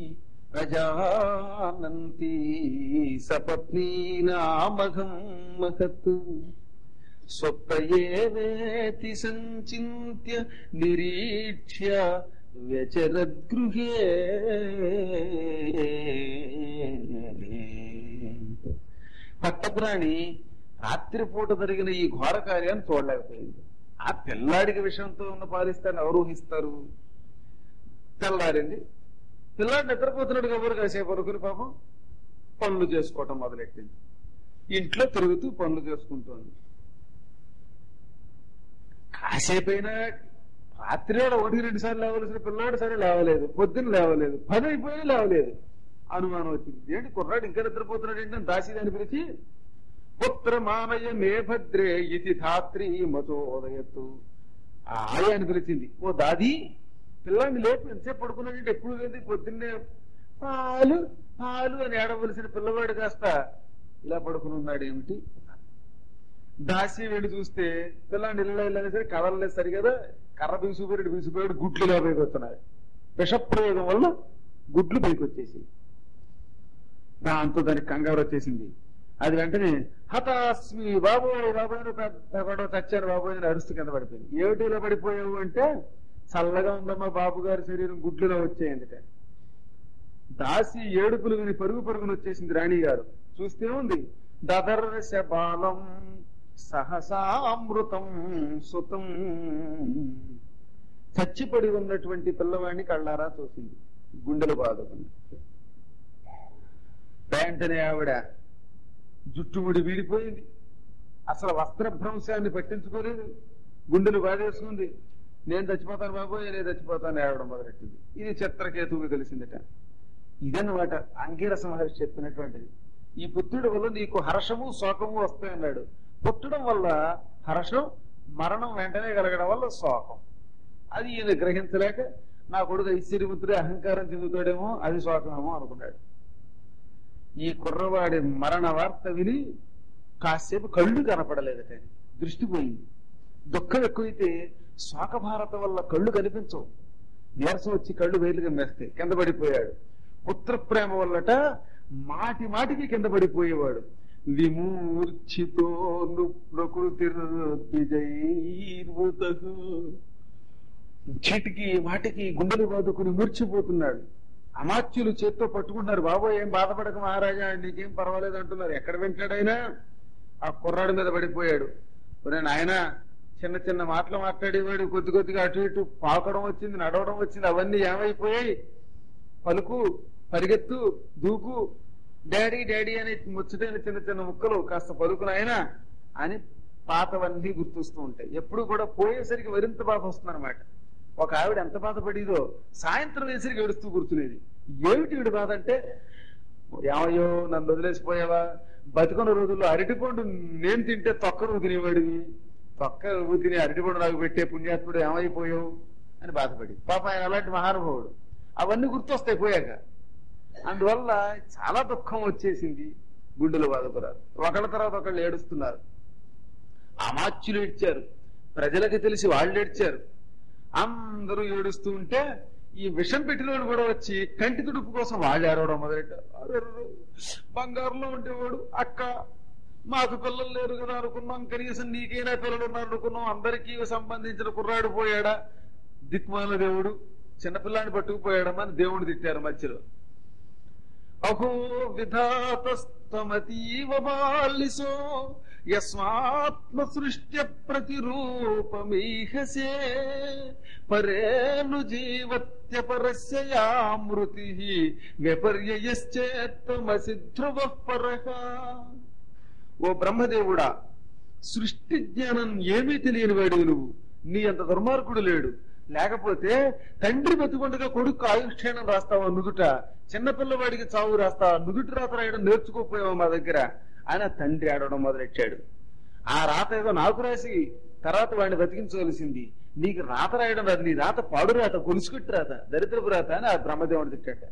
ప్రజానంతి సపత్నీనామఘం మహత్ స్వప్రయేవేతి సంచింత్య నిరీక్ష్య వ్యచరద్గృహే పట్టపురాణి రాత్రిపూట జరిగిన ఈ ఘోర కార్యాన్ని చూడలేకపోయింది ఆ పిల్లాడికి విషయంతో ఉన్న పాలిస్తాన్ని అవరోహిస్తారు తెల్లారింది పిల్లాడు నిద్రపోతున్నాడు కాబట్టి కాసేపు వరకుని పాపం పనులు చేసుకోవటం మొదలెట్టింది ఇంట్లో తిరుగుతూ పనులు చేసుకుంటోంది కాసేపైనా రాత్రి వేళ ఒకటి రెండు సార్లు లేవలసిన పిల్లాడు సరే లేవలేదు పొద్దున్న లేవలేదు పది అయిపోయినా లేవలేదు అనుమానం వచ్చింది ఏంటి కుర్రాడు ఇంకా నిద్రపోతున్నాడు ఏంటని దాసిదాన్ని పిలిచి పుత్ర మానయ మే భద్రే ఇది ధాత్రి మచోదయత్తు ఆ ఆయాన్ని పిలిచింది ఓ దాది పిల్లాడిని లేపు ఎంతసేపు పడుకున్నాడంటే ఎప్పుడు లేదు పొద్దున్నే పాలు పాలు అని ఏడవలసిన పిల్లవాడు కాస్త ఇలా పడుకుని ఉన్నాడు ఏమిటి దాసి వెళ్ళి చూస్తే పిల్లాడిని ఇళ్ళ వెళ్ళని సరే కదలలేదు సరి కదా కర్ర బీసుపోయాడు బీసుపోయాడు గుడ్లు ఇలా పైకి వస్తున్నాయి విషప్రయోగం వల్ల గుడ్లు పైకి వచ్చేసి దాంతో దానికి కంగారు వచ్చేసింది అది వెంటనే హతాస్మి బాబోయ్ బాబోయ్ అని పెద్ద గొడవ చచ్చారు బాబోయ్ అని అరుస్తూ కింద పడిపోయింది ఏమిటిలో పడిపోయావు అంటే చల్లగా ఉందమ్మా బాబు గారి శరీరం గుడ్లులో వచ్చేయందిట దాసి ఏడుపులు విని పరుగు పరుగున వచ్చేసింది రాణి గారు చూస్తే ఉంది దదర్శ బాలం సహసామృతం సుతం చచ్చిపడి ఉన్నటువంటి పిల్లవాడిని కళ్ళారా చూసింది గుండెలు బాదుకుంది వెంటనే ఆవిడ జుట్టుముడి వీడిపోయింది అసలు వస్త్రభ్రంశాన్ని పట్టించుకోలేదు గుండెలు బాధేసుకుంది నేను చచ్చిపోతాను బాబోయ్ నేను చచ్చిపోతాను ఏడవడం మొదలెట్టింది ఇది చిత్రకేతువుకి తెలిసిందట ఇదన్నమాట అంగిరస మహర్షి చెప్పినటువంటిది ఈ పుత్రుడి వల్ల నీకు హర్షము శోకము వస్తాయన్నాడు పుట్టడం వల్ల హర్షం మరణం వెంటనే కలగడం వల్ల శోకం అది ఈయన గ్రహించలేక నా కొడుకు ఐశ్వర్యపుత్రుడు అహంకారం చెందుతాడేమో అది శోకమేమో అనుకున్నాడు ఈ కుర్రవాడి మరణ వార్త విని కాసేపు కళ్ళు కనపడలేదట దృష్టి పోయింది దుఃఖం ఎక్కువైతే శోకభారత వల్ల కళ్ళు కనిపించవు నీరసం వచ్చి కళ్ళు బయలు కమ్మేస్తాయి కింద పడిపోయాడు పుత్ర ప్రేమ వల్లట మాటి మాటికి కింద పడిపోయేవాడు విమూర్ఛితో ప్రకృతి చీటికి మాటికి గుండెలు బాదుకుని మూర్చిపోతున్నాడు అమాత్యులు చేత్తో పట్టుకుంటున్నారు బాబోయ్ ఏం బాధపడక మహారాజా నీకేం పర్వాలేదు అంటున్నారు ఎక్కడ వింటాడైనా ఆ కుర్రాడి మీద పడిపోయాడు నేను ఆయన చిన్న చిన్న మాటలు మాట్లాడేవాడు కొద్ది కొద్దిగా అటు ఇటు పాకడం వచ్చింది నడవడం వచ్చింది అవన్నీ ఏమైపోయాయి పలుకు పరిగెత్తు దూకు డాడీ డాడీ అని ముచ్చటైన చిన్న చిన్న ముక్కలు కాస్త పలుకును ఆయన అని పాతవన్నీ గుర్తొస్తూ ఉంటాయి ఎప్పుడు కూడా పోయేసరికి మరింత బాధ వస్తుందన్నమాట ఒక ఆవిడ ఎంత బాధపడేదో సాయంత్రం వేసరికి ఏడుస్తూ కూర్చునేది ఏమిటి వీడి బాధ అంటే ఏమయ్యో నన్ను వదిలేసిపోయావా బతుకున్న రోజుల్లో అరటిపండు నేను తింటే తొక్క నువ్వు తినేవాడివి తొక్క నువ్వు తిని అరటిపండు నాకు పెట్టే పుణ్యాత్ముడు ఏమైపోయావు అని బాధపడి పాప ఆయన అలాంటి మహానుభావుడు అవన్నీ గుర్తొస్తాయి పోయాక అందువల్ల చాలా దుఃఖం వచ్చేసింది గుండెలు బాధపడారు ఒకళ్ళ తర్వాత ఒకళ్ళు ఏడుస్తున్నారు అమాత్యులు ఏడ్చారు ప్రజలకి తెలిసి వాళ్ళు ఏడ్చారు అందరూ ఏడుస్తూ ఉంటే ఈ విషం పెట్టినోడు కూడా వచ్చి కంటి తుడుపు కోసం వాళ్ళు ఏడవడం మొదలెట్టారు అరెర్రు, బంగారులో ఉండేవాడు అక్క మాకు పిల్లలు లేరు కదా అనుకున్నాం కనీసం నీకైనా పిల్లలు ఉన్నారు అనుకున్నాం అందరికీ సంబంధించిన కుర్రాడు పోయాడా దిక్మాల దేవుడు చిన్నపిల్లాన్ని పట్టుకుపోయాడమా అని దేవుడు తిట్టారు మధ్యలో అహో విధాతస్తమతీవ బాలిసో యస్మాత్మ సృష్ట్య ప్రతిరూపమీహసే పరేను జీవత్య పరస్య యామృతి విపర్యయశ్చేత్తమసి ధ్రువ పరః ఓ బ్రహ్మదేవుడా సృష్టి జ్ఞానం ఏమీ తెలియని వాడు నువ్వు నీ అంత దుర్మార్గుడు లేడు లేకపోతే తండ్రి బతుకుండగా కొడుకు ఆయుష్క్షేణం రాస్తావా నుదుట చిన్నపిల్లవాడికి చావు రాస్తావా నుదుటి రాత రాయడం నేర్చుకోపోయావా మా దగ్గర ఆయన తండ్రి ఆడడం మొదలెట్టాడు ఆ రాత ఏదో నాకు రాసి తర్వాత వాడిని బతికించవలసింది నీకు రాత రాయడం రాదు నీ రాత పాడు రాత గొలుసుకుట్టి రాత దరిద్రపు రాత అని ఆ బ్రహ్మదేవుడు తిట్టాట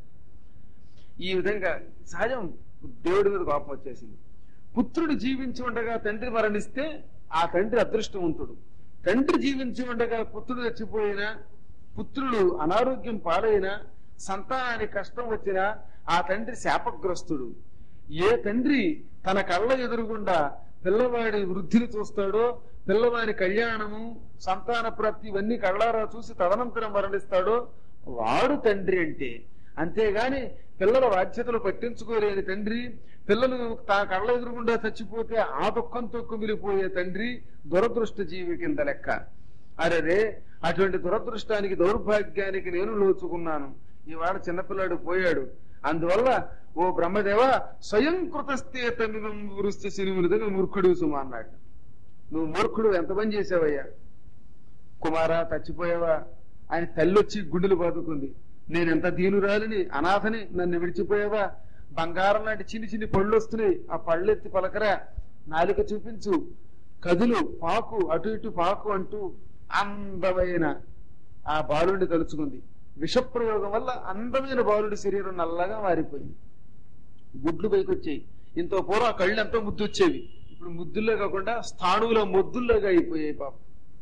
ఈ విధంగా సహజం దేవుడి మీద కోపం వచ్చేసింది పుత్రుడు జీవించి ఉండగా తండ్రి మరణిస్తే ఆ తండ్రి అదృష్టవంతుడు తండ్రి జీవించి ఉండగా పుత్రుడు చచ్చిపోయినా పుత్రుడు అనారోగ్యం పాలైనా సంతానానికి కష్టం వచ్చినా ఆ తండ్రి శాపగ్రస్తుడు ఏ తండ్రి తన కళ్ళ ఎదురుగుండా పిల్లవాడి వృద్ధిని చూస్తాడో పిల్లవాడి కళ్యాణము సంతాన ప్రాప్తి ఇవన్నీ కళ్ళారా చూసి తదనంతరం మరణిస్తాడో వాడు తండ్రి అంటే అంతేగాని పిల్లల బాధ్యతలు పట్టించుకోలేని తండ్రి పిల్లలు తా కళ్ళ ఎదురుగుండా చచ్చిపోతే ఆ దుఃఖంతో కుమిలిపోయే తండ్రి దురదృష్ట జీవి కింద లెక్క అరే అటువంటి దురదృష్టానికి దౌర్భాగ్యానికి నేను లోచుకున్నాను ఈవాడ చిన్నపిల్లాడు పోయాడు అందువల్ల ఓ బ్రహ్మదేవ స్వయం కృతస్థే తమిళం వృష్టి సినిమా మూర్ఖుడు సుమా అన్నాడు నువ్వు మూర్ఖుడు ఎంత పని చేసావయ్యా కుమారా చచ్చిపోయావా ఆయన తల్లి వచ్చి గుండెలు బాదుకుంది నేనెంత దీనురాలిని అనాథని నన్ను విడిచిపోయావా బంగారం లాంటి చిన్ని చిన్ని పళ్ళు వస్తున్నాయి ఆ పళ్ళు ఎత్తి పలకరా నాలిక చూపించు కదులు పాకు అటు ఇటు పాకు అంటూ అందమైన ఆ బాలుడిని తలుచుకుంది విషప్రయోగం వల్ల అందమైన బాలుడి శరీరం నల్లగా మారిపోయింది గుడ్లు పైకొచ్చాయి ఇంత పూర్వం ఆ కళ్ళు ఎంతో ముద్దు వచ్చేవి ఇప్పుడు ముద్దుల్లో కాకుండా స్థాణువులో మొద్దుల్లోగా అయిపోయాయి పాపం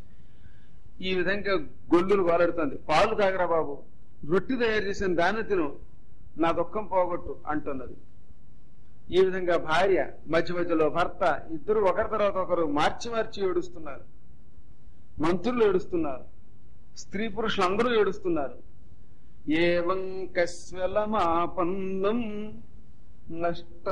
ఈ విధంగా గొల్లులు వాలాడుతుంది పాలు తాగరా బాబు రొట్టి తయారు చేసిన దాన్ని తిను నా దుఃఖం పోగొట్టు అంటున్నది ఈ విధంగా భార్య మధ్య మధ్యలో భర్త ఇద్దరు ఒకరి తర్వాత ఒకరు మార్చి మార్చి ఏడుస్తున్నారు మంత్రులు ఏడుస్తున్నారు స్త్రీ పురుషులు అందరూ ఏడుస్తున్నారు ఏవం కస్వలమాపన్నం నష్ట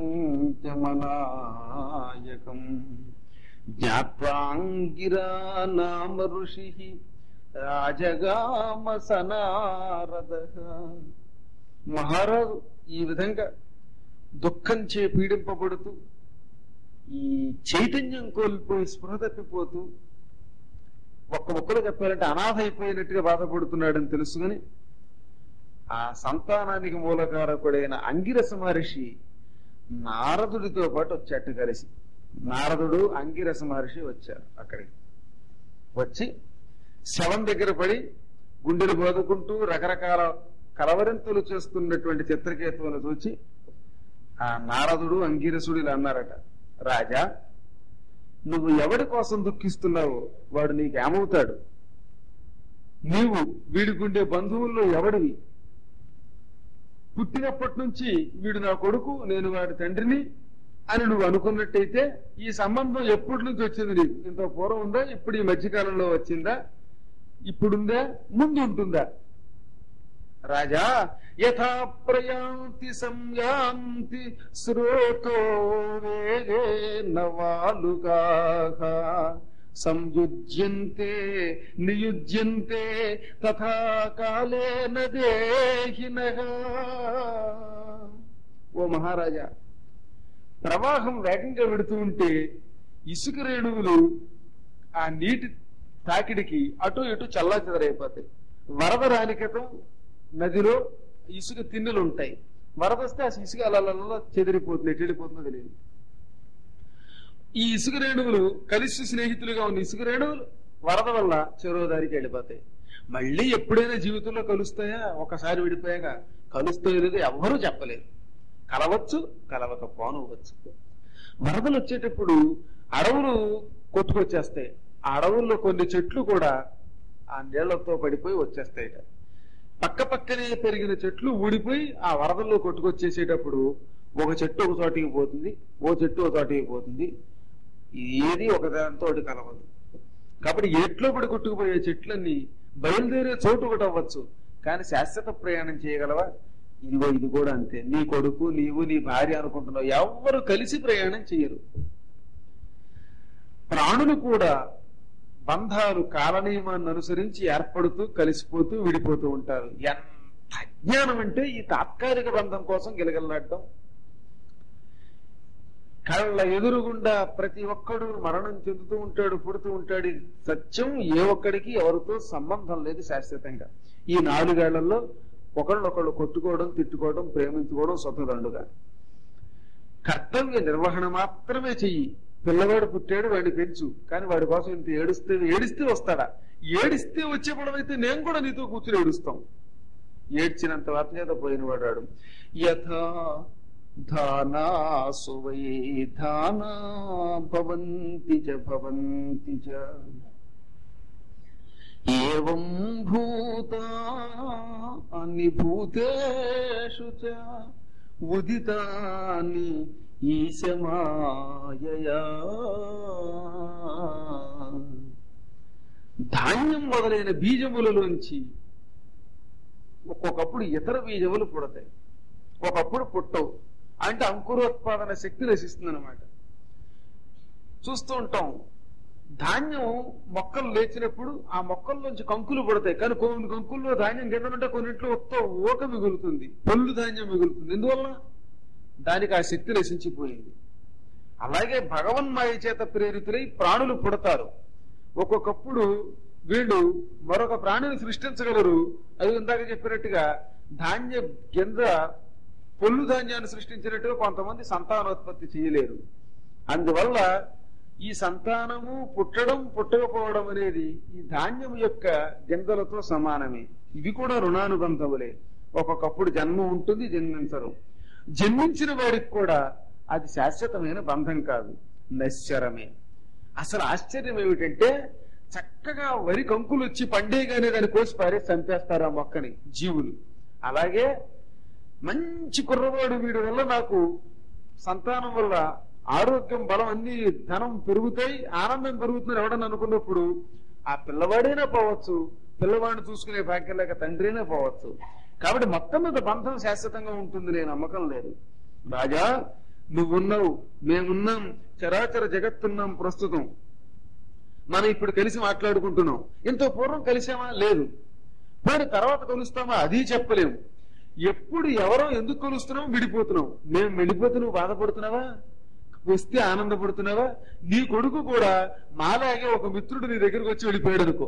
సంఖ్యమనాయకం జ్ఞాత్వాంగిరా నామ ఋషి రాజగామ సనారద మహారాజు ఈ విధంగా దుఃఖం చే పీడింపబడుతూ ఈ చైతన్యం కోల్పోయి స్పృహ తప్పిపోతూ ఒక్క ఒక్కరు చెప్పాలంటే అనాథ అయిపోయినట్టుగా బాధపడుతున్నాడని తెలుసుకుని ఆ సంతానానికి మూలకారకుడైన అంగిరస మహర్షి నారదుడితో పాటు వచ్చేట్టు కలిసి నారదుడు అంగిరస మహర్షి వచ్చారు అక్కడికి వచ్చి శవం దగ్గర పడి గుండెలు బాదుకుంటూ రకరకాల కలవరింతలు చేస్తున్నటువంటి చిత్రకేతువును చూచి ఆ నారదుడు అంగిరసుడు ఇలా అన్నారట రాజా నువ్వు ఎవడి కోసం దుఃఖిస్తున్నావో వాడు నీకేమవుతాడు నీవు వీడికుండే బంధువుల్లో ఎవడివి పుట్టినప్పటి నుంచి వీడు నా కొడుకు నేను వాడి తండ్రిని అని నువ్వు అనుకున్నట్టయితే ఈ సంబంధం ఎప్పటి నుంచి వచ్చింది నీకు ఇంత పూర్వం ఉందా ఇప్పుడు ఈ మధ్యకాలంలో వచ్చిందా ఇప్పుడుందా ముందు ఉంటుందా రాజా యథా ప్రయాంతి సంయాంతి శ్రోతో వేగేన వాలుగాః సంయుజ్యంతే నియుజ్యంతే తథా కాలేన దేహినః ఓ మహారాజా ప్రవాహం వేగంగా వెడుతూ ఉంటే ఇసుక రేణువులు ఆ నీటి తాకిడికి అటు ఇటు చల్లా చెదరైపోతాయి వరద రాని క్రితం నదిలో ఇసుక తిన్నెలు ఉంటాయి వరద వస్తే ఆ ఇసుక అలా అలా చెదిరిపోతుంది ఎటు వెళ్ళిపోతుందో తెలియదు ఈ ఇసుక రేణువులు కలిసి స్నేహితులుగా ఉన్న ఇసుక రేణువులు వరద వల్ల చెరువు దారికి వెళ్ళిపోతాయి మళ్ళీ ఎప్పుడైనా జీవితంలో కలుస్తాయా ఒకసారి విడిపోయాక కలుస్తాయో లేదో ఎవ్వరూ చెప్పలేరు కలవచ్చు కలవకపోనవచ్చు వరదలు వచ్చేటప్పుడు అడవులు కొట్టుకొచ్చేస్తాయి ఆ అడవుల్లో కొన్ని చెట్లు కూడా ఆ నీళ్లతో పడిపోయి వచ్చేస్తాయి పక్క పక్కనే పెరిగిన చెట్లు ఊడిపోయి ఆ వరదల్లో కొట్టుకొచ్చేసేటప్పుడు ఒక చెట్టు ఒక చోటికి పోతుంది ఓ చెట్టు ఒక చోటికి పోతుంది ఏది ఒక దానితో కలవదు కాబట్టి ఎట్లో పడి కొట్టుకుపోయే చెట్లన్నీ బయలుదేరే చోటు ఒకటి అవ్వచ్చు కానీ శాశ్వత ప్రయాణం చేయగలవా ఇదిగో ఇది కూడా అంతే నీ కొడుకు నీవు నీ భార్య అనుకుంటున్నావు ఎవ్వరు కలిసి ప్రయాణం చేయరు ప్రాణులు కూడా బంధాలు కాలనియమాన్ని అనుసరించి ఏర్పడుతూ కలిసిపోతూ విడిపోతూ ఉంటారు ఎంత అజ్ఞానం అంటే ఈ తాత్కాలిక బంధం కోసం గిలగలాడటం కళ్ళ ఎదురుగుండా ప్రతి ఒక్కడు మరణం చెందుతూ ఉంటాడు పుడుతూ ఉంటాడు ఇది సత్యం ఏ ఒక్కడికి ఎవరితో సంబంధం లేదు శాశ్వతంగా ఈ నాలుగేళ్లలో ఒకళ్ళొకళ్ళు కొట్టుకోవడం తిట్టుకోవడం ప్రేమించుకోవడం స్వతంత్రుడుగా కర్తవ్య నిర్వహణ మాత్రమే చెయ్యి పిల్లవాడు పుట్టాడు వాడిని పెంచు కానీ వాడి కోసం ఇంత ఏడుస్తే ఏడిస్తే వస్తాడా ఏడిస్తే వచ్చే పొడవైతే నేను కూడా నీతో కూర్చుని ఏడుస్తాం ఏడ్చినంత వాత్మీయత పోయిన వాడాడు యథా ధానాసు వై ధానా భవంతి చ భవంతి చ ఏవం భూతాని భూతేషు చ ఉదితాని ఈశమాయయా ధాన్యం మొదలైన బీజములలోంచి ఒక్కొక్కప్పుడు ఇతర బీజములు పుడతాయి ఒకప్పుడు పుట్టవు అంటే అంకురోత్పాదన శక్తి నశిస్తుంది అనమాట చూస్తూ ఉంటాం ధాన్యం మొక్కలు లేచినప్పుడు ఆ మొక్కల్లోంచి కంకులు పడతాయి కానీ కొన్ని కంకుల్లో ధాన్యం కింద ఉంటే కొన్నింట్లో ఒక్క ఊక మిగులుతుంది పొల్లు ధాన్యం మిగులుతుంది ఎందువల్ల దానికి ఆ శక్తి నశించిపోయింది అలాగే భగవన్మాయ చేత ప్రేరితులై ప్రాణులు పుడతారు ఒక్కొక్కప్పుడు వీళ్ళు మరొక ప్రాణిని సృష్టించగలరు అది ఇందాక చెప్పినట్టుగా ధాన్య కింద పొల్లు ధాన్యాన్ని సృష్టించినట్టుగా కొంతమంది సంతానోత్పత్తి చేయలేరు అందువల్ల ఈ సంతానము పుట్టడం పుట్టకపోవడం అనేది ఈ ధాన్యం యొక్క గింజలతో సమానమే ఇవి కూడా రుణానుబంధములే ఒక్కొక్కప్పుడు జన్మ ఉంటుంది జన్మించరు జన్మించిన వాడికి కూడా అది శాశ్వతమైన బంధం కాదు నశ్వరమే అసలు ఆశ్చర్యం ఏమిటంటే చక్కగా వరి కంకులు వచ్చి పండేగానే దాన్ని కోసి పారే చంపేస్తారు ఆ మొక్కని జీవులు అలాగే మంచి కుర్రవాడు వీడి వల్ల నాకు సంతానం వల్ల ఆరోగ్యం బలం అన్ని ధనం పెరుగుతాయి ఆనందం పెరుగుతుందని ఎవడని అనుకున్నప్పుడు ఆ పిల్లవాడైనా పోవచ్చు పిల్లవాడిని చూసుకునే భాగ్యం లేక తండ్రినే పోవచ్చు కాబట్టి మొత్తం మీద బంధం శాశ్వతంగా ఉంటుంది నేను నమ్మకం లేదు రాజా నువ్వున్నావు మేమున్నాం చరాచర జగత్తున్నాం ప్రస్తుతం మనం ఇప్పుడు కలిసి మాట్లాడుకుంటున్నాం ఎంతో పూర్వం కలిసామా లేదు మరి తర్వాత కలుస్తామా అది చెప్పలేము ఎప్పుడు ఎవరో ఎందుకు కలుస్తున్నాం విడిపోతున్నాం మేము వెళ్ళిపోతే నువ్వు బాధపడుతున్నావా వస్తే ఆనందపడుతున్నావా నీ కొడుకు కూడా మాలాగే ఒక మిత్రుడు నీ దగ్గరకు వచ్చి వెళ్ళిపోయాడు అనుకో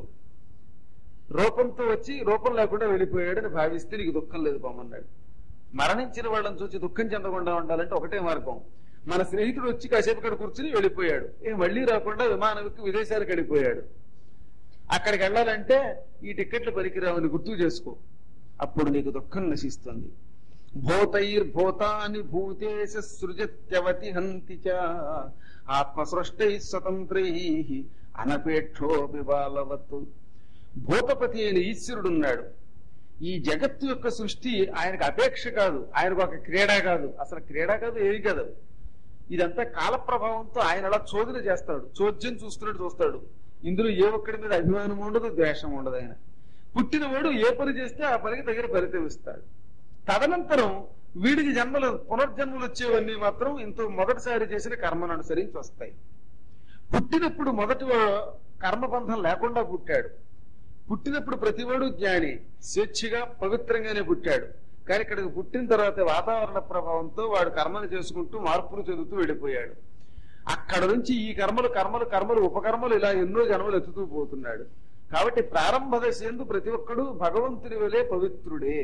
రూపంతో వచ్చి రూపం లేకుండా వెళ్ళిపోయాడని భావిస్తే నీకు దుఃఖం లేదు పొమ్మన్నాడు మరణించిన వాళ్ళని చూసి దుఃఖం చెందకుండా ఉండాలంటే ఒకటే మార్గం మన స్నేహితుడు వచ్చి కాసేపు ఇక్కడ కూర్చుని వెళ్ళిపోయాడు ఏ మళ్ళీ రాకుండా విమానం ఎక్కి విదేశాలకు వెళ్ళిపోయాడు అక్కడికి వెళ్ళాలంటే ఈ టిక్కెట్లు పనికిరావని గుర్తు చేసుకో అప్పుడు నీకు దుఃఖం నశిస్తుంది భూతైర్భూతాని భూతేశ సృజత్యవతి హంతి చ ఆత్మసృష్టై స్వతంత్రై అనపేక్షో విబాలవత్ భూతపతి అయిన ఈశ్వరుడున్నాడు ఈ జగత్తు యొక్క సృష్టి ఆయనకు అపేక్ష కాదు ఆయనకు ఒక క్రీడ కాదు అసలు క్రీడ కాదు ఏమి కాదు ఇదంతా కాల ప్రభావంతో ఆయన అలా చోదన చేస్తాడు చోద్యం చూస్తున్నట్టు చూస్తాడు ఇందులో ఏ ఒక్కడి మీద అభిమానం ఉండదు ద్వేషం ఉండదు ఆయన పుట్టినవాడు ఏ పని చేస్తే ఆ పనికి తగిన ఫలితం ఇస్తాడు తదనంతరం వీడికి జన్మలు పునర్జన్మలు వచ్చేవన్నీ మాత్రం ఇంత మొదటిసారి చేసిన కర్మను అనుసరించి వస్తాయి పుట్టినప్పుడు మొదటి కర్మబంధం లేకుండా పుట్టాడు పుట్టినప్పుడు ప్రతివాడు జ్ఞాని స్వేచ్ఛగా పవిత్రంగానే పుట్టాడు కానీ ఇక్కడికి పుట్టిన తర్వాత వాతావరణ ప్రభావంతో వాడు కర్మలు చేసుకుంటూ మార్పులు చెందుతూ వెళ్ళిపోయాడు అక్కడ నుంచి ఈ కర్మలు కర్మలు కర్మలు ఉపకర్మలు ఇలా ఎన్నో జన్మలు ఎత్తుతూ పోతున్నాడు కాబట్టి ప్రారంభ దశ ఎందు ప్రతి ఒక్కడు భగవంతుని వలె పవిత్రుడే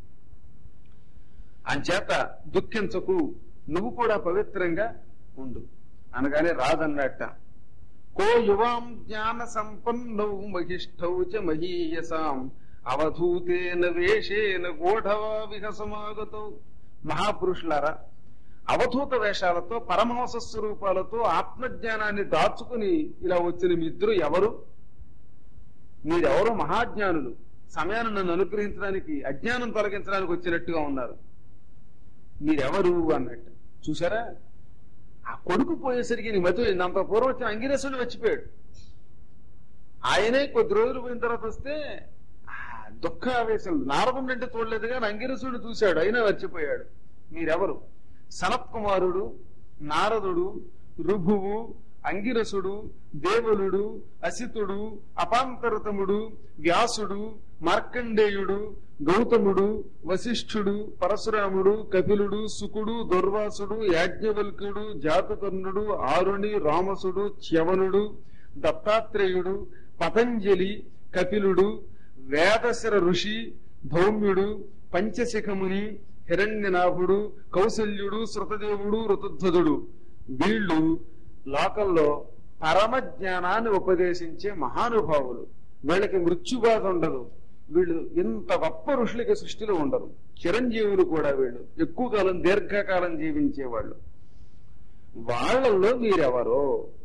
అంచేత దుఃఖించకు నువ్వు కూడా పవిత్రంగా ఉండు అనగానే రాదన్నట్ట కో యువాం జ్ఞాన సంపన్నౌ మహిష్ఠౌ చ మహీయసాం అవధూతేన వేషేన గోఢవా విహసమాగతౌ మహాపురుషులారా అవధూత వేషాలతో పరమహంస స్వరూపాలతో ఆత్మజ్ఞానాన్ని దాచుకుని ఇలా వచ్చిన మీ ఇద్దరు ఎవరు మీరెవరు మహాజ్ఞానులు సమయాన్ని నన్ను అనుగ్రహించడానికి అజ్ఞానం తొలగించడానికి వచ్చినట్టుగా ఉన్నారు మీరెవరు అన్నట్టు చూసారా ఆ కొడుకు పోయేసరికి నీ మతి అంత పూర్వం వచ్చిన అంగిరసుడు వచ్చిపోయాడు ఆయనే కొద్ది రోజులు పోయిన తర్వాత వస్తే ఆ దుఃఖ ఆవేశం నారదుడు అంటే చూడలేదు కానీ అంగిరసుడు చూశాడు అయినా వచ్చిపోయాడు మీరెవరు సనత్ కుమారుడు నారదుడు రుభువు అంగిరసుడు దేవులుడు అసితుడు అపాంతరతముడు వ్యాసుడు మార్కండేయుడు గౌతముడు వశిష్ఠుడు పరశురాముడు కపిలుడు సుకుడు దుర్వాసుడు యాజ్ఞవల్కుడు జాతకర్ణుడు ఆరుణి రామసుడు చ్యవనుడు దత్తాత్రేయుడు పతంజలి కపిలుడు వేదశర ఋషి ధౌమ్యుడు పంచశిఖముని హిరణ్యనాభుడు కౌసల్యుడు శృతదేవుడు ఋతుధ్వదుడు వీళ్ళు లోకంలో పరమ జ్ఞానాన్ని ఉపదేశించే మహానుభావులు వీళ్ళకి మృత్యుబాధ ఉండదు వీళ్ళు ఇంత గొప్ప ఋషులకి సృష్టిలో ఉండరు చిరంజీవులు కూడా వీళ్ళు ఎక్కువ కాలం దీర్ఘకాలం జీవించేవాళ్ళు వాళ్ళల్లో మీరెవరో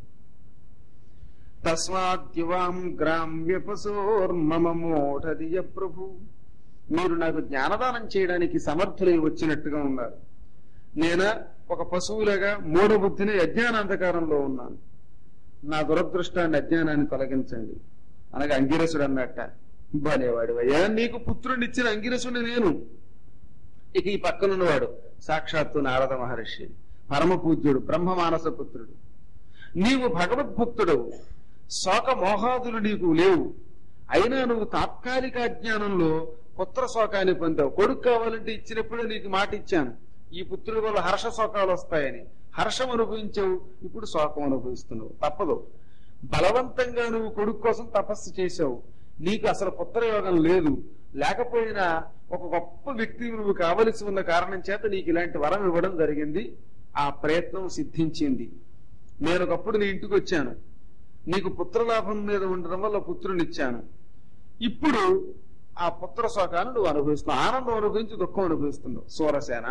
తస్మాద్యువాం గ్రామ్య పశోర్మమ మోఢదియ ప్రభు మీరు నాకు జ్ఞానదానం చేయడానికి సమర్థులై వచ్చినట్టుగా ఉన్నారు నేను ఒక పశువులాగా మూఢబుద్ధిని అజ్ఞానాంధకారంలో ఉన్నాను నా దురదృష్టాన్ని అజ్ఞానాన్ని తొలగించండి అనగా అంగిరసుడు అన్నట్ట బనేవాడు అయ్యా నీకు పుత్రుడిచ్చిన అంగిరసుడు నేను ఇక ఈ పక్కనున్నవాడు సాక్షాత్తు నారద మహర్షి పరమ పూజ్యుడు బ్రహ్మ మానస పుత్రుడు నీవు భగవద్భక్తుడవు శోక మోహాదులు నీకు లేవు అయినా నువ్వు తాత్కాలిక అజ్ఞానంలో పుత్ర శోకాన్ని పొందావు కొడుకు కావాలంటే ఇచ్చినప్పుడే నీకు మాట ఇచ్చాను ఈ పుత్రుడి వల్ల హర్ష శోకాలు వస్తాయని హర్షం అనుభవించావు ఇప్పుడు శోకం అనుభవిస్తున్నావు తప్పదు బలవంతంగా నువ్వు కొడుకు కోసం తపస్సు చేశావు నీకు అసలు పుత్రయోగం లేదు లేకపోయినా ఒక గొప్ప వ్యక్తి నువ్వు కావలసి ఉన్న కారణం చేత నీకు ఇలాంటి వరం ఇవ్వడం జరిగింది ఆ ప్రయత్నం సిద్ధించింది నేను ఒకప్పుడు నీ ఇంటికి వచ్చాను నీకు పుత్రలాభం మీద ఉండడం వల్ల పుత్రునిచ్చాను ఇప్పుడు ఆ పుత్ర శోకాన్ని నువ్వు అనుభవిస్తున్నావు ఆనందం అనుభవించి దుఃఖం అనుభవిస్తున్నావు సూరసేన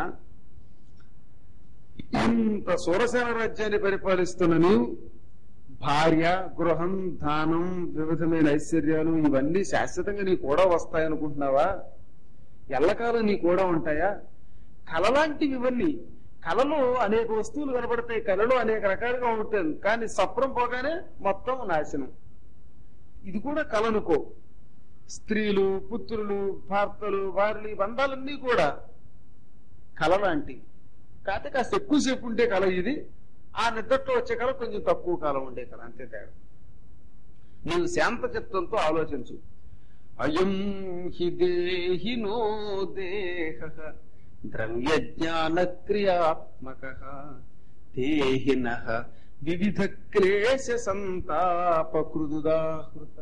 ఇంత సూరసేన రాజ్యాన్ని పరిపాలిస్తున్న నీవు భార్య గృహం దానం వివిధమైన ఐశ్వర్యాలు ఇవన్నీ శాశ్వతంగా నీ కూడా వస్తాయనుకుంటున్నావా ఎల్లకాలం నీ కూడా ఉంటాయా కలలాంటివి ఇవన్నీ కళలో అనేక వస్తువులు కనబడతాయి కళలో అనేక రకాలుగా ఉంటాయి కానీ సప్రం పోగానే మొత్తం నాశనం ఇది కూడా కళనుకో స్త్రీలు పుత్రులు భర్తలు భార్యలు ఈ బంధాలన్నీ కూడా కళ లాంటి కాకపోతే కాస్త ఎక్కువసేపు ఉండే కళ ఇది ఆ నిద్రలో వచ్చే కళ కొంచెం తక్కువ కాలం ఉండే కళ అంతే తేడా నీవు శాంత చిత్తంతో ఆలోచించు అయం హి దేహినో దేహ ద్రవ్య జ్ఞాన క్రియాత్మక దేహిన వివిధ క్లేశ సంతాపకృదుదాహృత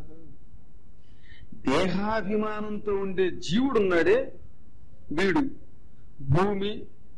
దేహాభిమానంతో ఉండే జీవుడున్నాడే వీడు భూమి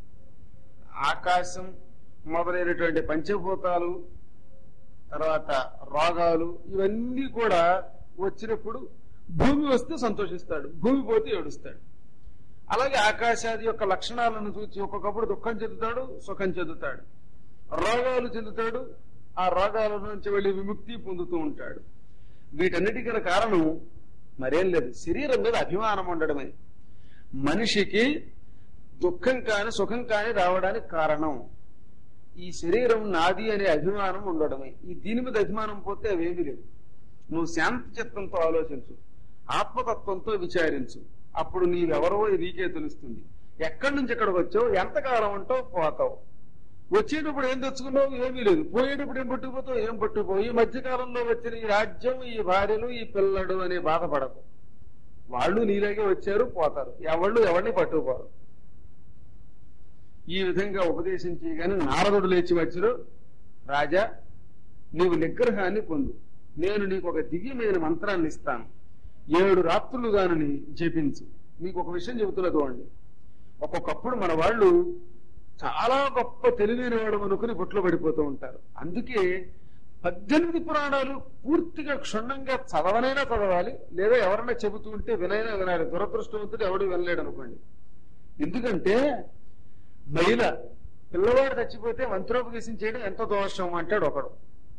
ఆకాశం మొదలైనటువంటి పంచభూతాలు తర్వాత రోగాలు ఇవన్నీ కూడా వచ్చినప్పుడు భూమి వస్తే సంతోషిస్తాడు భూమి పోతే ఏడుస్తాడు అలాగే ఆకాశాది యొక్క లక్షణాలను చూసి ఒక్కొక్కప్పుడు దుఃఖం చెందుతాడు సుఖం చెందుతాడు రోగాలు చెందుతాడు ఆ రోగాల నుంచి వెళ్ళి విముక్తి పొందుతూ ఉంటాడు వీటన్నిటికీ గల కారణం మరేం లేదు శరీరం మీద అభిమానం ఉండడమే మనిషికి దుఃఖం కాని సుఖం కాని రావడానికి కారణం ఈ శరీరం నాది అనే అభిమానం ఉండడమే ఈ దీని మీద అభిమానం పోతే అవేమీ లేవు నువ్వు శాంతి చిత్తంతో ఆలోచించు ఆత్మతత్వంతో విచారించు అప్పుడు నీవెవరో నీకే తెలుస్తుంది ఎక్కడి నుంచి ఎక్కడికి వచ్చావు ఎంతకాలం ఉంటావు పోతావు వచ్చేటప్పుడు ఏం తెచ్చుకున్నావు ఏమీ లేదు పోయేటప్పుడు ఏం పట్టుకుపోతావు ఏం పట్టుకుపోవు ఈ మధ్యకాలంలో వచ్చిన ఈ రాజ్యం ఈ భార్యలు ఈ పిల్లడు అనే బాధపడకు వాళ్ళు నీలాగే వచ్చారు పోతారు ఎవళ్ళు ఎవరిని పట్టుకుపోరు ఈ విధంగా ఉపదేశించి గాని నారదుడు లేచి వచ్చారు రాజా నీవు నిగ్రహాన్ని పొందు నేను నీకు ఒక దివ్యమైన మంత్రాన్ని ఇస్తాను ఏడు రాత్రులు దానిని జపించు మీకు ఒక విషయం చెబుతున్నా చూడండి ఒక్కొక్కప్పుడు మన వాళ్ళు చాలా గొప్ప తెలివైన వాడు అనుకుని బుట్లో పడిపోతూ ఉంటారు అందుకే పద్దెనిమిది పురాణాలు పూర్తిగా క్షుణ్ణంగా చదవనైనా చదవాలి లేదా ఎవరైనా చెబుతూ ఉంటే వినైనా వినాలి దురదృష్టవంతుడు ఎవడు వినలేడు అనుకోండి ఎందుకంటే మహిళ పిల్లవాడు చచ్చిపోతే మంత్రోపదేశం చేయడం ఎంత దోషం అంటాడు ఒకడు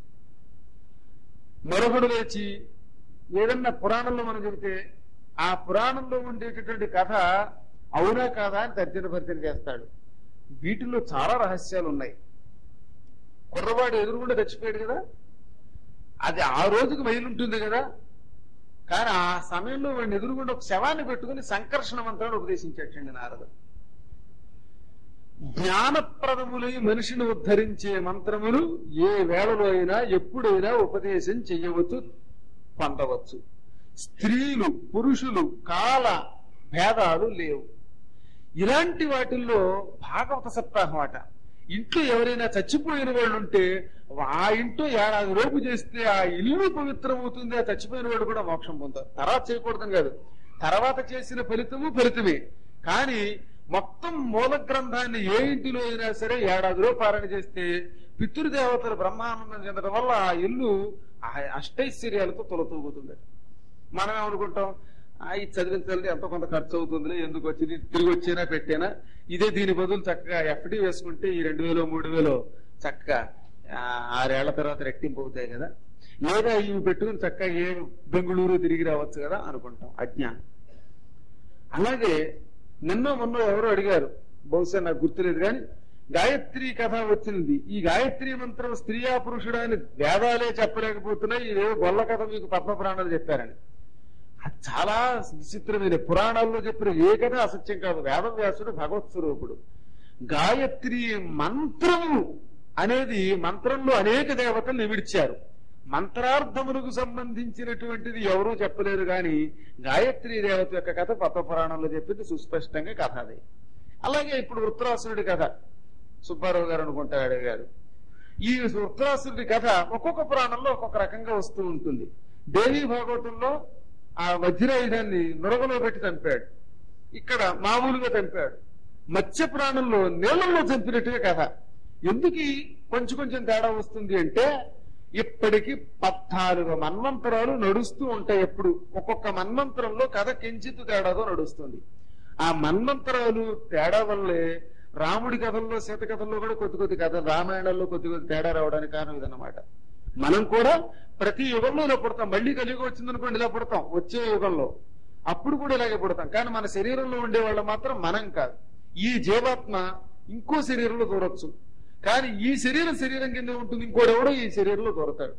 మరొకడు లేచి ఏదన్నా పురాణంలో మనం చెబితే ఆ పురాణంలో ఉండేటటువంటి కథ అవునా కాదా అని తర్జన భర్తన చేస్తాడు వీటిల్లో చాలా రహస్యాలు ఉన్నాయి కుర్రవాడు ఎదురుగుండా చచ్చిపోయాడు కదా అది ఆ రోజుకి మైలు ఉంటుంది కదా కానీ ఆ సమయంలో వాడిని ఎదురుగుండా ఒక శవాన్ని పెట్టుకుని సంకర్షణ మంత్రాన్ని ఉపదేశించాడండి నారదు జ్ఞానప్రదములై మనిషిని ఉద్ధరించే మంత్రములు ఏ వేళలో అయినా ఎప్పుడైనా ఉపదేశం చెయ్యవచ్చు పొందవచ్చు స్త్రీలు పురుషులు కాల భేదాలు లేవు ఇలాంటి వాటిల్లో భాగవత సప్తాహం అట ఇంట్లో ఎవరైనా చచ్చిపోయిన వాళ్ళు ఉంటే ఆ ఇంట్లో ఏడాది లోపు చేస్తే ఆ ఇల్లు పవిత్రమవుతుంది ఆ చచ్చిపోయిన వాడు కూడా మోక్షం పొందారు తర్వాత చేయకూడదని కాదు తర్వాత చేసిన ఫలితము ఫలితమే కానీ మొత్తం మూల గ్రంథాన్ని ఏ ఇంటిలో అయినా సరే ఏడాదిలో పాలన చేస్తే పితృదేవతలు బ్రహ్మానందం చెందడం వల్ల ఆ ఇల్లు ఆ అష్టైశ్వర్యాలతో తొలతూగుతుంది మనం ఏమనుకుంటాం ఆ ఇది చదివించాలి ఎంతో కొంత ఖర్చు అవుతుందిలే ఎందుకు వచ్చింది తిరిగి వచ్చేనా పెట్టేనా ఇదే దీని బదులు చక్కగా ఎఫ్డి వేసుకుంటే ఈ రెండు వేలు మూడు వేలు చక్కగా ఆ, ఆరేళ్ల తర్వాత రెట్టింపు అవుతాయి కదా లేదా ఇవి పెట్టుకుని చక్కగా ఏ బెంగళూరు తిరిగి రావచ్చు కదా అనుకుంటాం అజ్ఞానం అలాగే నిన్న మొన్న ఎవరో అడిగారు బహుశా నాకు గుర్తులేదు కానీ గాయత్రి కథ వచ్చింది ఈ గాయత్రి మంత్రం స్త్రీయా పురుషుడా అని వేదాలే చెప్పలేకపోతున్నాయి ఇదేవో గొల్ల కథ మీకు పద్మ పురాణాలు చెప్పారని అది చాలా విచిత్రమైన పురాణాల్లో చెప్పిన ఏ కథ అసత్యం కాదు వేదవ్యాసుడు భగవత్ స్వరూపుడు గాయత్రి మంత్రము అనేది మంత్రంలో అనేక దేవతలు నిమిడిచారు మంత్రార్థములకు సంబంధించినటువంటిది ఎవరూ చెప్పలేరు గాని గాయత్రి దేవత యొక్క కథ పద్మ పురాణంలో చెప్పింది సుస్పష్టంగా కథ అది అలాగే ఇప్పుడు వృత్రాసురుడి కథ సుబ్బారావు గారు అనుకుంటా అడిగారు ఈ వృత్రాసురుడి కథ ఒక్కొక్క పురాణంలో ఒక్కొక్క రకంగా వస్తూ ఉంటుంది దేవీ భాగవతంలో ఆ వజ్రాయుధాన్ని నురగలో పెట్టి చంపాడు ఇక్కడ మామూలుగా చంపాడు మత్స్య ప్రాణంలో నీళ్ళల్లో చంపినట్టుగా కథ ఎందుకు ఈ కొంచెం కొంచెం తేడా వస్తుంది అంటే ఇప్పటికి పద్నాలుగు మన్వంతరాలు నడుస్తూ ఉంటాయి ఎప్పుడు ఒక్కొక్క మన్వంతరంలో కథ కించిత్ తేడాతో నడుస్తుంది ఆ మన్వంతరాలు తేడా వల్లే రాముడి కథల్లో సీత కథల్లో కూడా కొద్ది కొద్ది కథ రామాయణంలో కొద్ది కొద్ది తేడా రావడానికి కారణం ఇదన్నమాట మనం కూడా ప్రతి యుగంలో ఇలా పుడతాం మళ్ళీ కలిగి వచ్చిందనుకోండి ఇలా పుడతాం వచ్చే యుగంలో అప్పుడు కూడా ఇలాగే పుడతాం కానీ మన శరీరంలో ఉండే వాళ్ళు మాత్రం మనం కాదు ఈ జీవాత్మ ఇంకో శరీరంలో దూరొచ్చు కానీ ఈ శరీరం శరీరం కింద ఉంటుంది ఇంకోడెవడో ఈ శరీరంలో దూరతాడు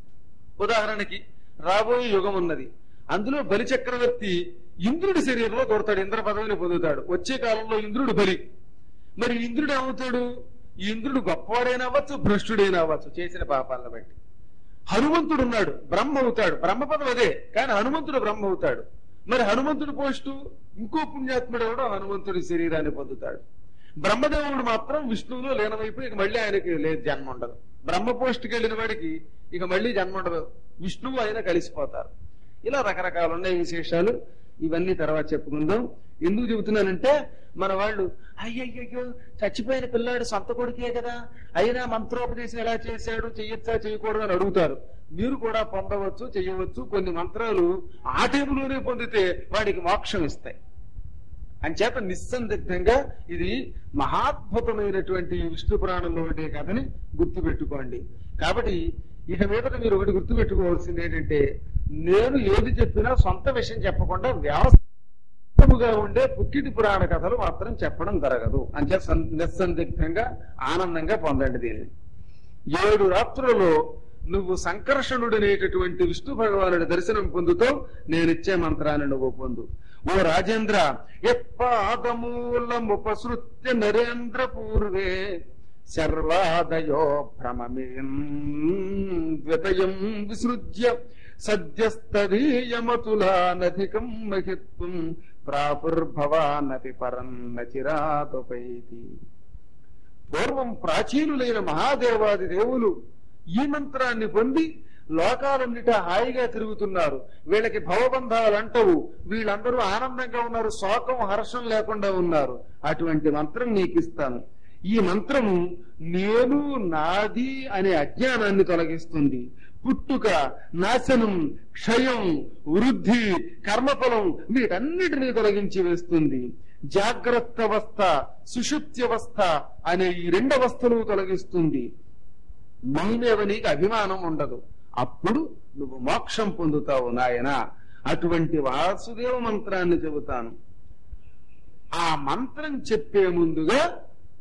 ఉదాహరణకి రాబోయే యుగం ఉన్నది అందులో బలి చక్రవర్తి ఇంద్రుడి శరీరంలో దూరతాడు ఇంద్ర పదవిని పొందుతాడు వచ్చే కాలంలో ఇంద్రుడు బలి మరి ఇంద్రుడు ఏమవుతాడు ఈ ఇంద్రుడు గొప్పవాడైనా అవ్వచ్చు భ్రష్టుడైనా అవ్వచ్చు చేసిన పాపాలను బట్టి హనుమంతుడు ఉన్నాడు బ్రహ్మ అవుతాడు బ్రహ్మ పదం అదే కానీ హనుమంతుడు బ్రహ్మ అవుతాడు మరి హనుమంతుడు పోస్టు ఇంకో పుణ్యాత్ముడు ఎవడో హనుమంతుడి శరీరాన్ని పొందుతాడు బ్రహ్మదేవుడు మాత్రం విష్ణువులో లీనమైపోయి ఇక మళ్ళీ ఆయనకి లేదు జన్మ ఉండదు బ్రహ్మ పోస్టుకి వెళ్ళిన వాడికి ఇక మళ్ళీ జన్మ ఉండదు విష్ణువు ఆయన కలిసిపోతారు ఇలా రకరకాలు ఉన్నాయి విశేషాలు ఇవన్నీ తర్వాత చెప్పుకుందాం ఎందుకు చెబుతున్నానంటే మన వాళ్ళు అయ్యయ్యో చచ్చిపోయిన పిల్లాడు సొంత కొడుకే కదా అయినా మంత్రోపదేశం ఎలా చేశాడు చెయ్యొచ్చా చేయకూడదు అని అడుగుతారు మీరు కూడా పొందవచ్చు చెయ్యవచ్చు కొన్ని మంత్రాలు ఆ టైంలోనే పొందితే వాడికి మోక్షం ఇస్తాయి అంచేత నిస్సందిగ్ధంగా ఇది మహాద్భుతమైనటువంటి విష్ణు పురాణంలో ఉండే కథని గుర్తుపెట్టుకోండి కాబట్టి ఇక మీదట మీరు ఒకటి గుర్తుపెట్టుకోవాల్సింది ఏంటంటే నేను ఏది చెప్పినా సొంత విషయం చెప్పకుండా వ్యవస్థముగా ఉండే పుక్కిటి పురాణ కథలు మాత్రం చెప్పడం జరగదు అంచే సం- నిస్సందిగ్ధంగా ఆనందంగా పొందండి దీనిని ఏడు రాత్రులలో నువ్వు సంకర్షణుడనేటటువంటి విష్ణు భగవానుడి దర్శనం పొందుతావు నేనిచ్చే మంత్రాన్ని నువ్వు పొందు ఓ రాజేంద్ర ఎప్పాదమూలముపసృత్య నరేంద్ర పూర్వే శర్వాదయో భ్రమమేం విసృజ్య సద్యస్తదీయమతులానధికం మహిత్వం ప్రాపుర్భవానపి పరన్న చిరాతుపైతి పూర్వం ప్రాచీనులైన మహాదేవాది దేవులు ఈ మంత్రాన్ని పొంది లోకాలన్నిట హాయిగా తిరుగుతున్నారు వీళ్ళకి భవబంధాలు అంటవు వీళ్ళందరూ ఆనందంగా ఉన్నారు శోకం హర్షం లేకుండా ఉన్నారు అటువంటి మంత్రం నీకు ఇస్తాను ఈ మంత్రము నేను నాది అనే అజ్ఞానాన్ని తొలగిస్తుంది పుట్టుక నాశనం క్షయం వృద్ధి కర్మఫలం వీటన్నిటినీ తొలగించి వేస్తుంది జాగ్రత్త అవస్థ సుషుప్త్యవస్థ అనే ఈ రెండు అవస్థలు తొలగిస్తుంది నీ మీద నీకు అభిమానం ఉండదు అప్పుడు నువ్వు మోక్షం పొందుతావు నాయన అటువంటి వాసుదేవ మంత్రాన్ని చెబుతాను ఆ మంత్రం చెప్పే ముందుగా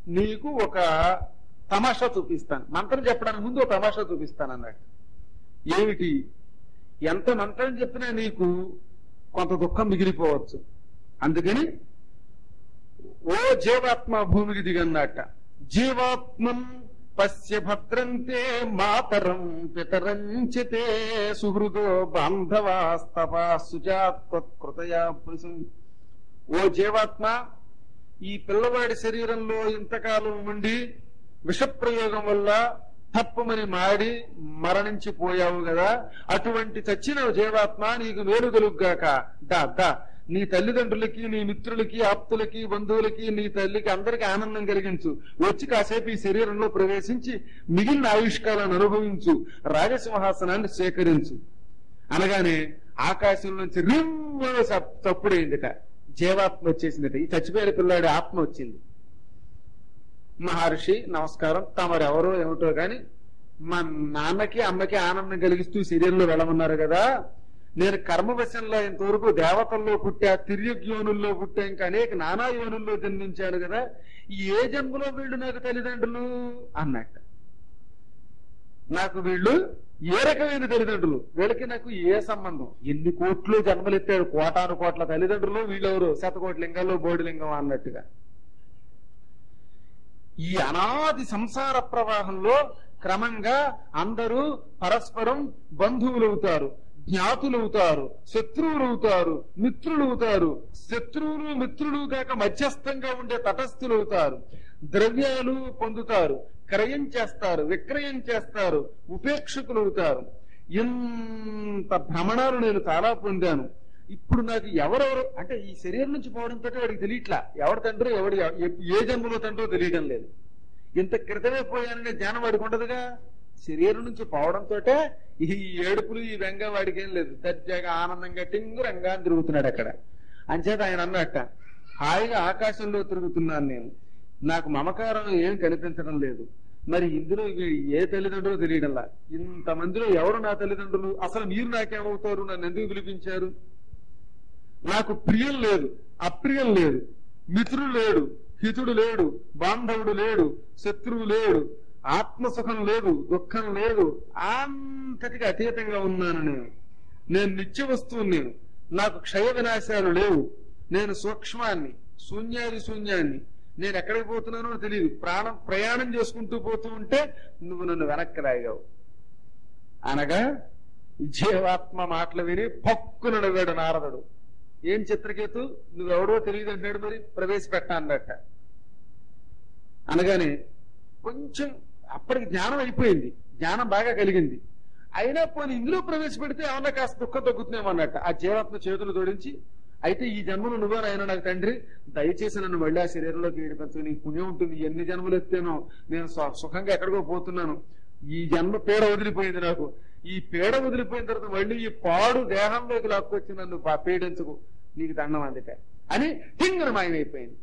నీకు ఒక తమాషా చూపిస్తాను మంత్రం చెప్పడానికి ముందు ఒక తమాషా చూపిస్తాను అన్నాడు ఏమిటి ఎంత మంత్రం చెప్పినా నీకు కొంత దుఃఖం మిగిలిపోవచ్చు అందుకని ఓ జీవాత్మ భూమికి దిగన్నట్ట జీవాత్మం పశ్య భద్రంతే మాతరం పితరంచితే సుహృదో బాంధవాస్తవా సుజాత్కృతయా పురుషం ఓ జీవాత్మ ఈ పిల్లవాడి శరీరంలో ఇంతకాలం ఉండి విషప్రయోగం వల్ల తప్పమని మాడి మరణించిపోయావు కదా అటువంటి చచ్చిన జీవాత్మ నీకు మేలు కలుగ్గాక దా దా నీ తల్లిదండ్రులకి నీ మిత్రులకి ఆప్తులకి బంధువులకి నీ తల్లికి అందరికి ఆనందం కలిగించు వచ్చి కాసేపు ఈ శరీరంలో ప్రవేశించి మిగిలిన ఆయుష్కాలను అనుభవించు రాజసింహాసనాన్ని స్వీకరించు అనగానే ఆకాశం నుంచి రివ్వ చప్పుడైందిట జీవాత్మ వచ్చేసిందట ఈ చచ్చిపోయిన పిల్లాడి ఆత్మ వచ్చింది మహర్షి నమస్కారం తమరెవరో ఏమిటో గాని మా నాన్నకి అమ్మకి ఆనందం కలిగిస్తూ శరీరంలో వెళ్ళమన్నారు కదా నేను కర్మవశంలో ఇంతవరకు దేవతల్లో పుట్టా తిర్యగ్యోనుల్లో పుట్టా ఇంకా అనేక నానా యోనుల్లో జన్మించాను కదా ఈ ఏ జన్మలో వీళ్ళు నాకు తల్లిదండ్రులు అన్నట్ట నాకు వీళ్ళు ఏ రకమైన తల్లిదండ్రులు వీళ్ళకి నాకు ఏ సంబంధం ఎన్ని కోట్లు జన్మలెత్తాడు కోటాను కోట్ల తల్లిదండ్రులు వీళ్ళెవరు శతకోటి లింగాల్లో బోడి లింగం అన్నట్టుగా ఈ అనాది సంసార ప్రవాహంలో క్రమంగా అందరూ పరస్పరం బంధువులవుతారు జ్ఞాతులవుతారు శత్రువులవుతారు మిత్రులవుతారు శత్రువులు మిత్రులు కాక మధ్యస్థంగా ఉండే తటస్థులవుతారు ద్రవ్యాలు పొందుతారు క్రయం చేస్తారు విక్రయం చేస్తారు ఉపేక్షకులవుతారు ఇంత భ్రమణాలు నేను చాలా పొందాను ఇప్పుడు నాకు ఎవరెవరు అంటే ఈ శరీరం నుంచి పోవడంతో వాడికి తెలియట్లా ఎవరి తండ్రో ఎవడి ఏ జన్మలో తండ్రో తెలియడం లేదు ఇంత క్రితమే పోయాననే జ్ఞానం వాడికి ఉండదుగా శరీరం నుంచి పోవడంతో ఈ ఏడుపులు ఈ వెంగ వాడికి ఏం లేదు దర్జాగా ఆనందంగా టింగు రంగా అని తిరుగుతున్నాడు అక్కడ అంచేత ఆయన అన్నట్ట హాయిగా ఆకాశంలో తిరుగుతున్నాను నేను నాకు మమకారం ఏం కనిపించడం లేదు మరి ఇందులో ఇవి ఏ తల్లిదండ్రులు తెలియడంలా ఇంతమందిలో ఎవరు నా తల్లిదండ్రులు అసలు మీరు నాకేమవుతారు నన్ను ఎందుకు పిలిపించారు నాకు ప్రియం లేదు అప్రియం లేదు మిత్రుడు లేడు హితుడు లేడు బాంధవుడు లేడు శత్రువు లేడు ఆత్మసుఖం లేదు దుఃఖం లేదు అంతటికి అతీతంగా ఉన్నాను నేను నేను నిత్య వస్తువు నేను నాకు క్షయ వినాశాలు లేవు నేను సూక్ష్మాన్ని శూన్యాది శూన్యాన్ని నేను ఎక్కడికి పోతున్నానో తెలియదు ప్రాణం ప్రయాణం చేసుకుంటూ పోతూ ఉంటే నువ్వు నన్ను వెనక్కి రాగావు అనగా జీవాత్మ మాటలు విని పక్కున నవ్వాడు నారదుడు ఏం చిత్రకేతు నువ్వెవడో తెలియదు అంటాడు మరి ప్రవేశపెట్టా అన్నట్ట అనగానే కొంచెం అప్పటికి జ్ఞానం అయిపోయింది జ్ఞానం బాగా కలిగింది అయినా పోనీ ఇందులో ప్రవేశపెడితే ఏమన్నా కాస్త దుఃఖం తగ్గుతున్నామన్నట్ట ఆ జీవాత్మ చేతులు జోడించి అయితే ఈ జన్మను నువ్వే ఆయన నాకు తండ్రి దయచేసి నన్ను మళ్ళీ ఆ శరీరంలోకి ఏడిపించు నీకు పుణ్యం ఉంటుంది ఎన్ని జన్మలు ఎత్తేనో నేను సు- సుఖంగా ఎక్కడికో పోతున్నాను ఈ జన్మ పీడ వదిలిపోయింది నాకు ఈ పీడ వదిలిపోయిన తర్వాత మళ్ళీ ఈ పాడు దేహంలోకి లాక్కొచ్చి నన్ను పా- పీడించకు నీకు దండం అందుట అని టింగన మాయమైపోయింది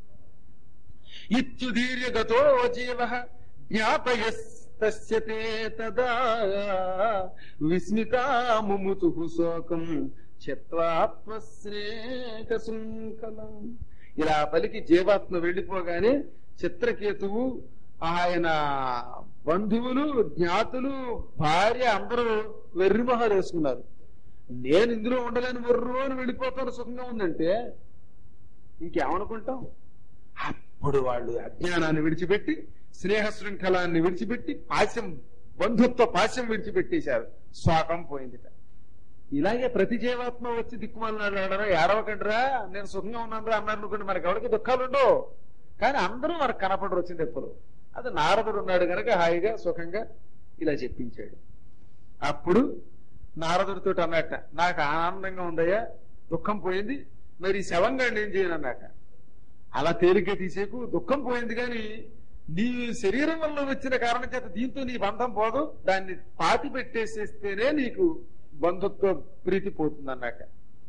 ఇత్యుదీర్యగతో జీవ జ్ఞాపయస్తస్యతే తదా విస్మితా ముముతు శోకం చిత్వాత్మశ్రేక శృంఖలం ఇలా పలికి జీవాత్మ వెళ్లిపోగానే చిత్రకేతువు ఆయన బంధువులు జ్ఞాతులు భార్య అందరూ వెర్రిమొహాలు వేసుకున్నారు నేను ఇందులో ఉండలేని వెర్రు అని వెళ్ళిపోతాను సుఖంగా ఉందంటే ఇంకేమనుకుంటాం అప్పుడు వాళ్ళు అజ్ఞానాన్ని విడిచిపెట్టి స్నేహ శృంఖలాన్ని విడిచిపెట్టి పాశ్యం బంధుత్వ పాశ్యం విడిచిపెట్టేశారు స్వాకం పోయిందిట ఇలాగే ప్రతి జీవాత్మ వచ్చి దిక్కుమాలన్నాడు ఏడవకండిరా నేను సుఖంగా ఉన్నాను అన్నారు అనుకోండి మనకి ఎవరికి దుఃఖాలు ఉండవు కానీ అందరూ మనకు కనపడరు వచ్చింది ఎప్పుడు అది నారదుడు ఉన్నాడు గనక హాయిగా సుఖంగా ఇలా చెప్పించాడు అప్పుడు నారదుడితో అన్నట్ట నాకు ఆనందంగా ఉందయ్యా దుఃఖం పోయింది మరి ఈ శవంగాడిని ఏం చేయను అన్నట్ట అలా తేలిగ్గా తీసేకు దుఃఖం పోయింది కానీ నీ శరీరం వల్ల వచ్చిన కారణం చేత దీంతో నీ బంధం పోదు దాన్ని పాతి పెట్టేసేస్తేనే నీకు బంధుత్వ ప్రీతి పోతుంది అన్నట్ట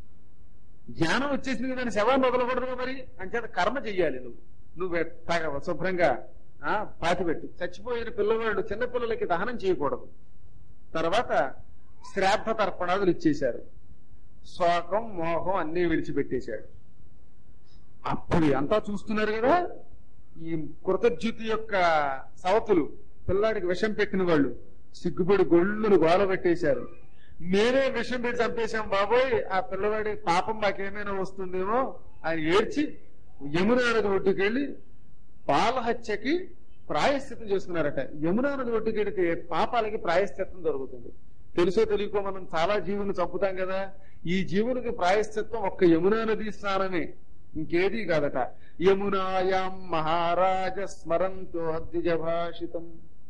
జ్ఞానం వచ్చేసింది కదా శవాన్ని వదలకూడదు మరి అంచేత కర్మ చెయ్యాలి నువ్వు నువ్వు తగ శుభ్రంగా ఆ పాతి పెట్టు చచ్చిపోయిన పిల్లవాడు చిన్న పిల్లలకి దహనం చేయకూడదు తర్వాత శ్రాద్ధ తర్పణాదులు ఇచ్చేశారు శోకం మోహం అన్ని విడిచిపెట్టేశాడు అప్పుడు అంతా చూస్తున్నారు కదా ఈ కృతజ్యుతి యొక్క సవతులు పిల్లాడికి విషం పెట్టిన వాళ్ళు సిగ్గుపడి గొళ్ళును గోల పెట్టేశారు మేమే విషం పెట్టి చంపేశాం బాబోయ్ ఆ పిల్లవాడి పాపం మాకేమైనా వస్తుందేమో అని ఏడ్చి యమునా నది ఒడ్డుకెళ్ళి బాలహత్యకి ప్రాయశ్చిత్తం చేసుకున్నారట యమునా నది ఒడ్డుకెడితే పాపాలకి ప్రాయశ్చిత్తం దొరుకుతుంది తెలుసో తెలియకో మనం చాలా జీవులు చంపుతాం కదా ఈ జీవునికి ప్రాయశ్చిత్తం ఒక్క యమునా నది స్నానమే ఇంకేది కాదట యమునాయాం మహారాజ స్మరంతో అద్విజ భాషితం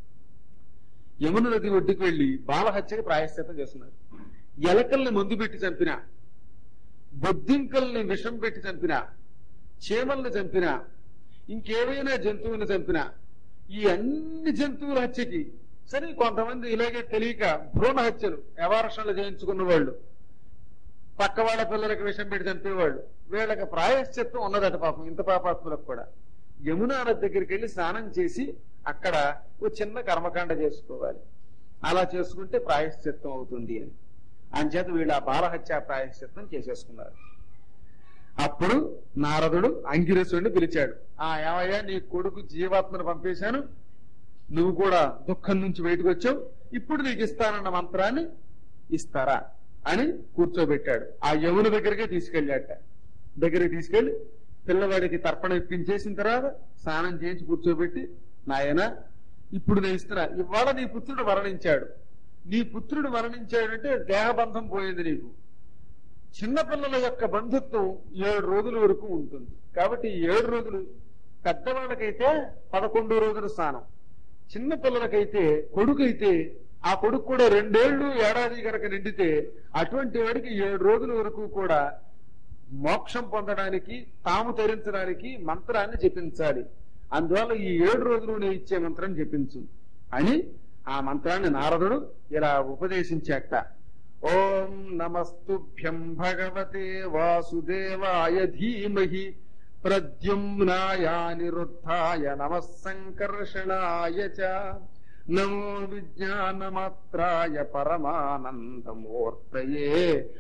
యమున నది ఒడ్డుకు వెళ్లి బాలహత్యకి ప్రాయశ్చిత్తం చేస్తున్నారు ఎలకల్ని మందు పెట్టి చంపిన బొద్దింకల్ని విషం పెట్టి చంపిన చీమల్ని చంపిన ఇంకేవైనా జంతువుని చంపిన ఈ అన్ని జంతువుల హత్యకి సరే కొంతమంది ఇలాగే తెలియక భ్రూణ హత్యలు యవారషణలు చేయించుకున్న వాళ్ళు పక్క వాళ్ళ పిల్లలకి విషం పెట్టి చంపేవాళ్ళు వీళ్ళకి ప్రాయశ్చిత్తం ఉన్నదట పాపం ఇంత పాపాత్ములకు కూడా యమునా నది దగ్గరికి వెళ్ళి స్నానం చేసి అక్కడ ఓ చిన్న కర్మకాండ చేసుకోవాలి అలా చేసుకుంటే ప్రాయశ్చిత్తం అవుతుంది అని అంచేత వీళ్ళు ఆ బాలహత్య ప్రాయశ్చిత్తం చేసేసుకున్నారు అప్పుడు నారదుడు అంగిరసుడిని పిలిచాడు ఆ ఏమయ్యా నీ కొడుకు జీవాత్మను పంపేశాను నువ్వు కూడా దుఃఖం నుంచి బయటకు వచ్చావు ఇప్పుడు నీకు ఇస్తానన్న మంత్రాన్ని ఇస్తారా అని కూర్చోబెట్టాడు ఆ యమున దగ్గరికే తీసుకెళ్ళాట దగ్గరికి తీసుకెళ్లి పిల్లవాడికి తర్పణ ఇప్పించేసిన తర్వాత స్నానం చేయించి కూర్చోబెట్టి నాయన ఇప్పుడు నేను ఇస్తున్నా ఇవాళ నీ పుత్రుడు మరణించాడు నీ పుత్రుడు మరణించాడంటే దేహబంధం పోయింది నీకు చిన్నపిల్లల యొక్క బంధుత్వం ఏడు రోజుల వరకు ఉంటుంది కాబట్టి ఈ ఏడు రోజులు పెద్దవాళ్ళకైతే పదకొండు రోజుల స్నానం చిన్న పిల్లలకైతే కొడుకైతే ఆ కొడుకు కూడా రెండేళ్లు ఏడాది గనక నిండితే అటువంటి వాడికి ఏడు రోజుల వరకు కూడా మోక్షం పొందడానికి తాము తరించడానికి మంత్రాన్ని జపించాలి అందువల్ల ఈ ఏడు రోజులు నేను ఇచ్చే మంత్రం జపించు అని ఆ మంత్రాన్ని నారదుడు ఇలా ఉపదేశించాక ఓం నమస్తుభ్యం భగవతే వాసుదేవాయ ధీమహి ప్రద్యుమ్నాయ నిరుద్ధాయ నమ సంకర్షణాయ చ నమో విజ్ఞానమాత్రాయ పరమానందమూర్తయే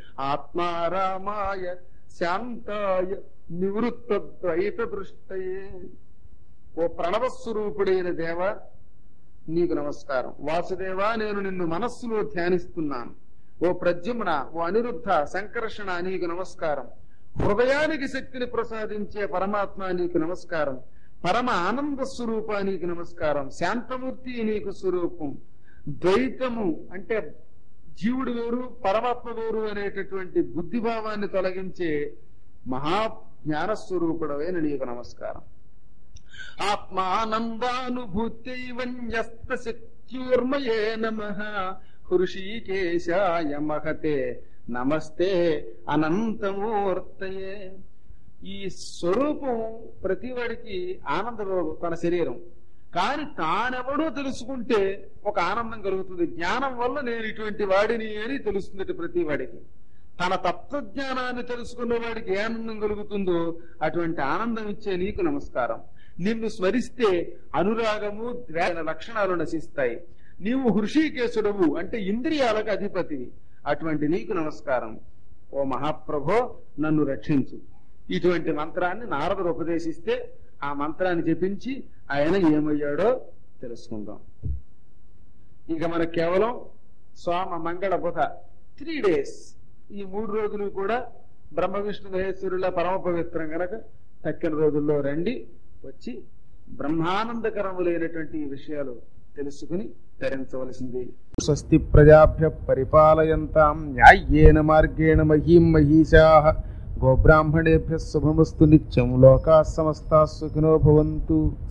ఆత్మారామాయ శాంతాయ నివృత్తద్వైత దృష్టయే ఓ ప్రణవస్వరూపుడైన దేవ నీకు నమస్కారం వాసుదేవా నేను నిన్ను మనస్సులో ధ్యానిస్తున్నాను ఓ ప్రద్యుమ్న ఓ అనిరుద్ధ సంకర్షణ నీకు నమస్కారం హృదయానికి శక్తిని ప్రసాదించే పరమాత్మ నీకు నమస్కారం పరమ ఆనంద స్వరూప నీకు నమస్కారం శాంతమూర్తి నీకు స్వరూపం ద్వైతము అంటే జీవుడు వేరు పరమాత్మ వేరు అనేటటువంటి బుద్ధిభావాన్ని తొలగించే మహా జ్ఞాన స్వరూపుడవైన నీకు నమస్కారం ఆత్మానందానుభూత్యైవన్యస్త శక్త్యూర్మయే నమ హృషీకేశాయ మహతే నమస్తే అనంతమూర్తయే ఈ స్వరూపం ప్రతివాడికి ఆనందం తన శరీరం కానీ తానెవడో తెలుసుకుంటే ఒక ఆనందం కలుగుతుంది జ్ఞానం వల్ల నేను ఇటువంటి వాడిని అని తెలుస్తుంది ప్రతి వాడికి తన తత్వజ్ఞానాన్ని తెలుసుకున్న వాడికి ఏ ఆనందం కలుగుతుందో అటువంటి ఆనందం ఇచ్చే నీకు నమస్కారం నిన్ను స్మరిస్తే అనురాగము ద్వేష లక్షణాలు నశిస్తాయి నీవు హృషికేశుడవు అంటే ఇంద్రియాలకు అధిపతివి అటువంటి నీకు నమస్కారం ఓ మహాప్రభో నన్ను రక్షించు ఇటువంటి మంత్రాన్ని నారదుడు ఉపదేశిస్తే ఆ మంత్రాన్ని జపించి ఆయన ఏమయ్యాడో తెలుసుకుందాం ఇక మనకు కేవలం సోమ మంగళ బుధ త్రీ డేస్ ఈ మూడు రోజులు కూడా బ్రహ్మ విష్ణు మహేశ్వరుల పరమ పవిత్రం గనక తక్కిన రోజుల్లో రండి వచ్చి బ్రహ్మానందకరములైనటువంటి ఈ విషయాలు తెలుసుకుని ధరించవలసింది స్వస్తి ప్రజాభ్య పరిపాలయంతాం న్యాయ్యేన మార్గేణ మహీం మహీషా గోబ్రాహ్మణేభ్య శుభమస్తు నిత్యం లోకా సమస్తా సుఖినో భవంతు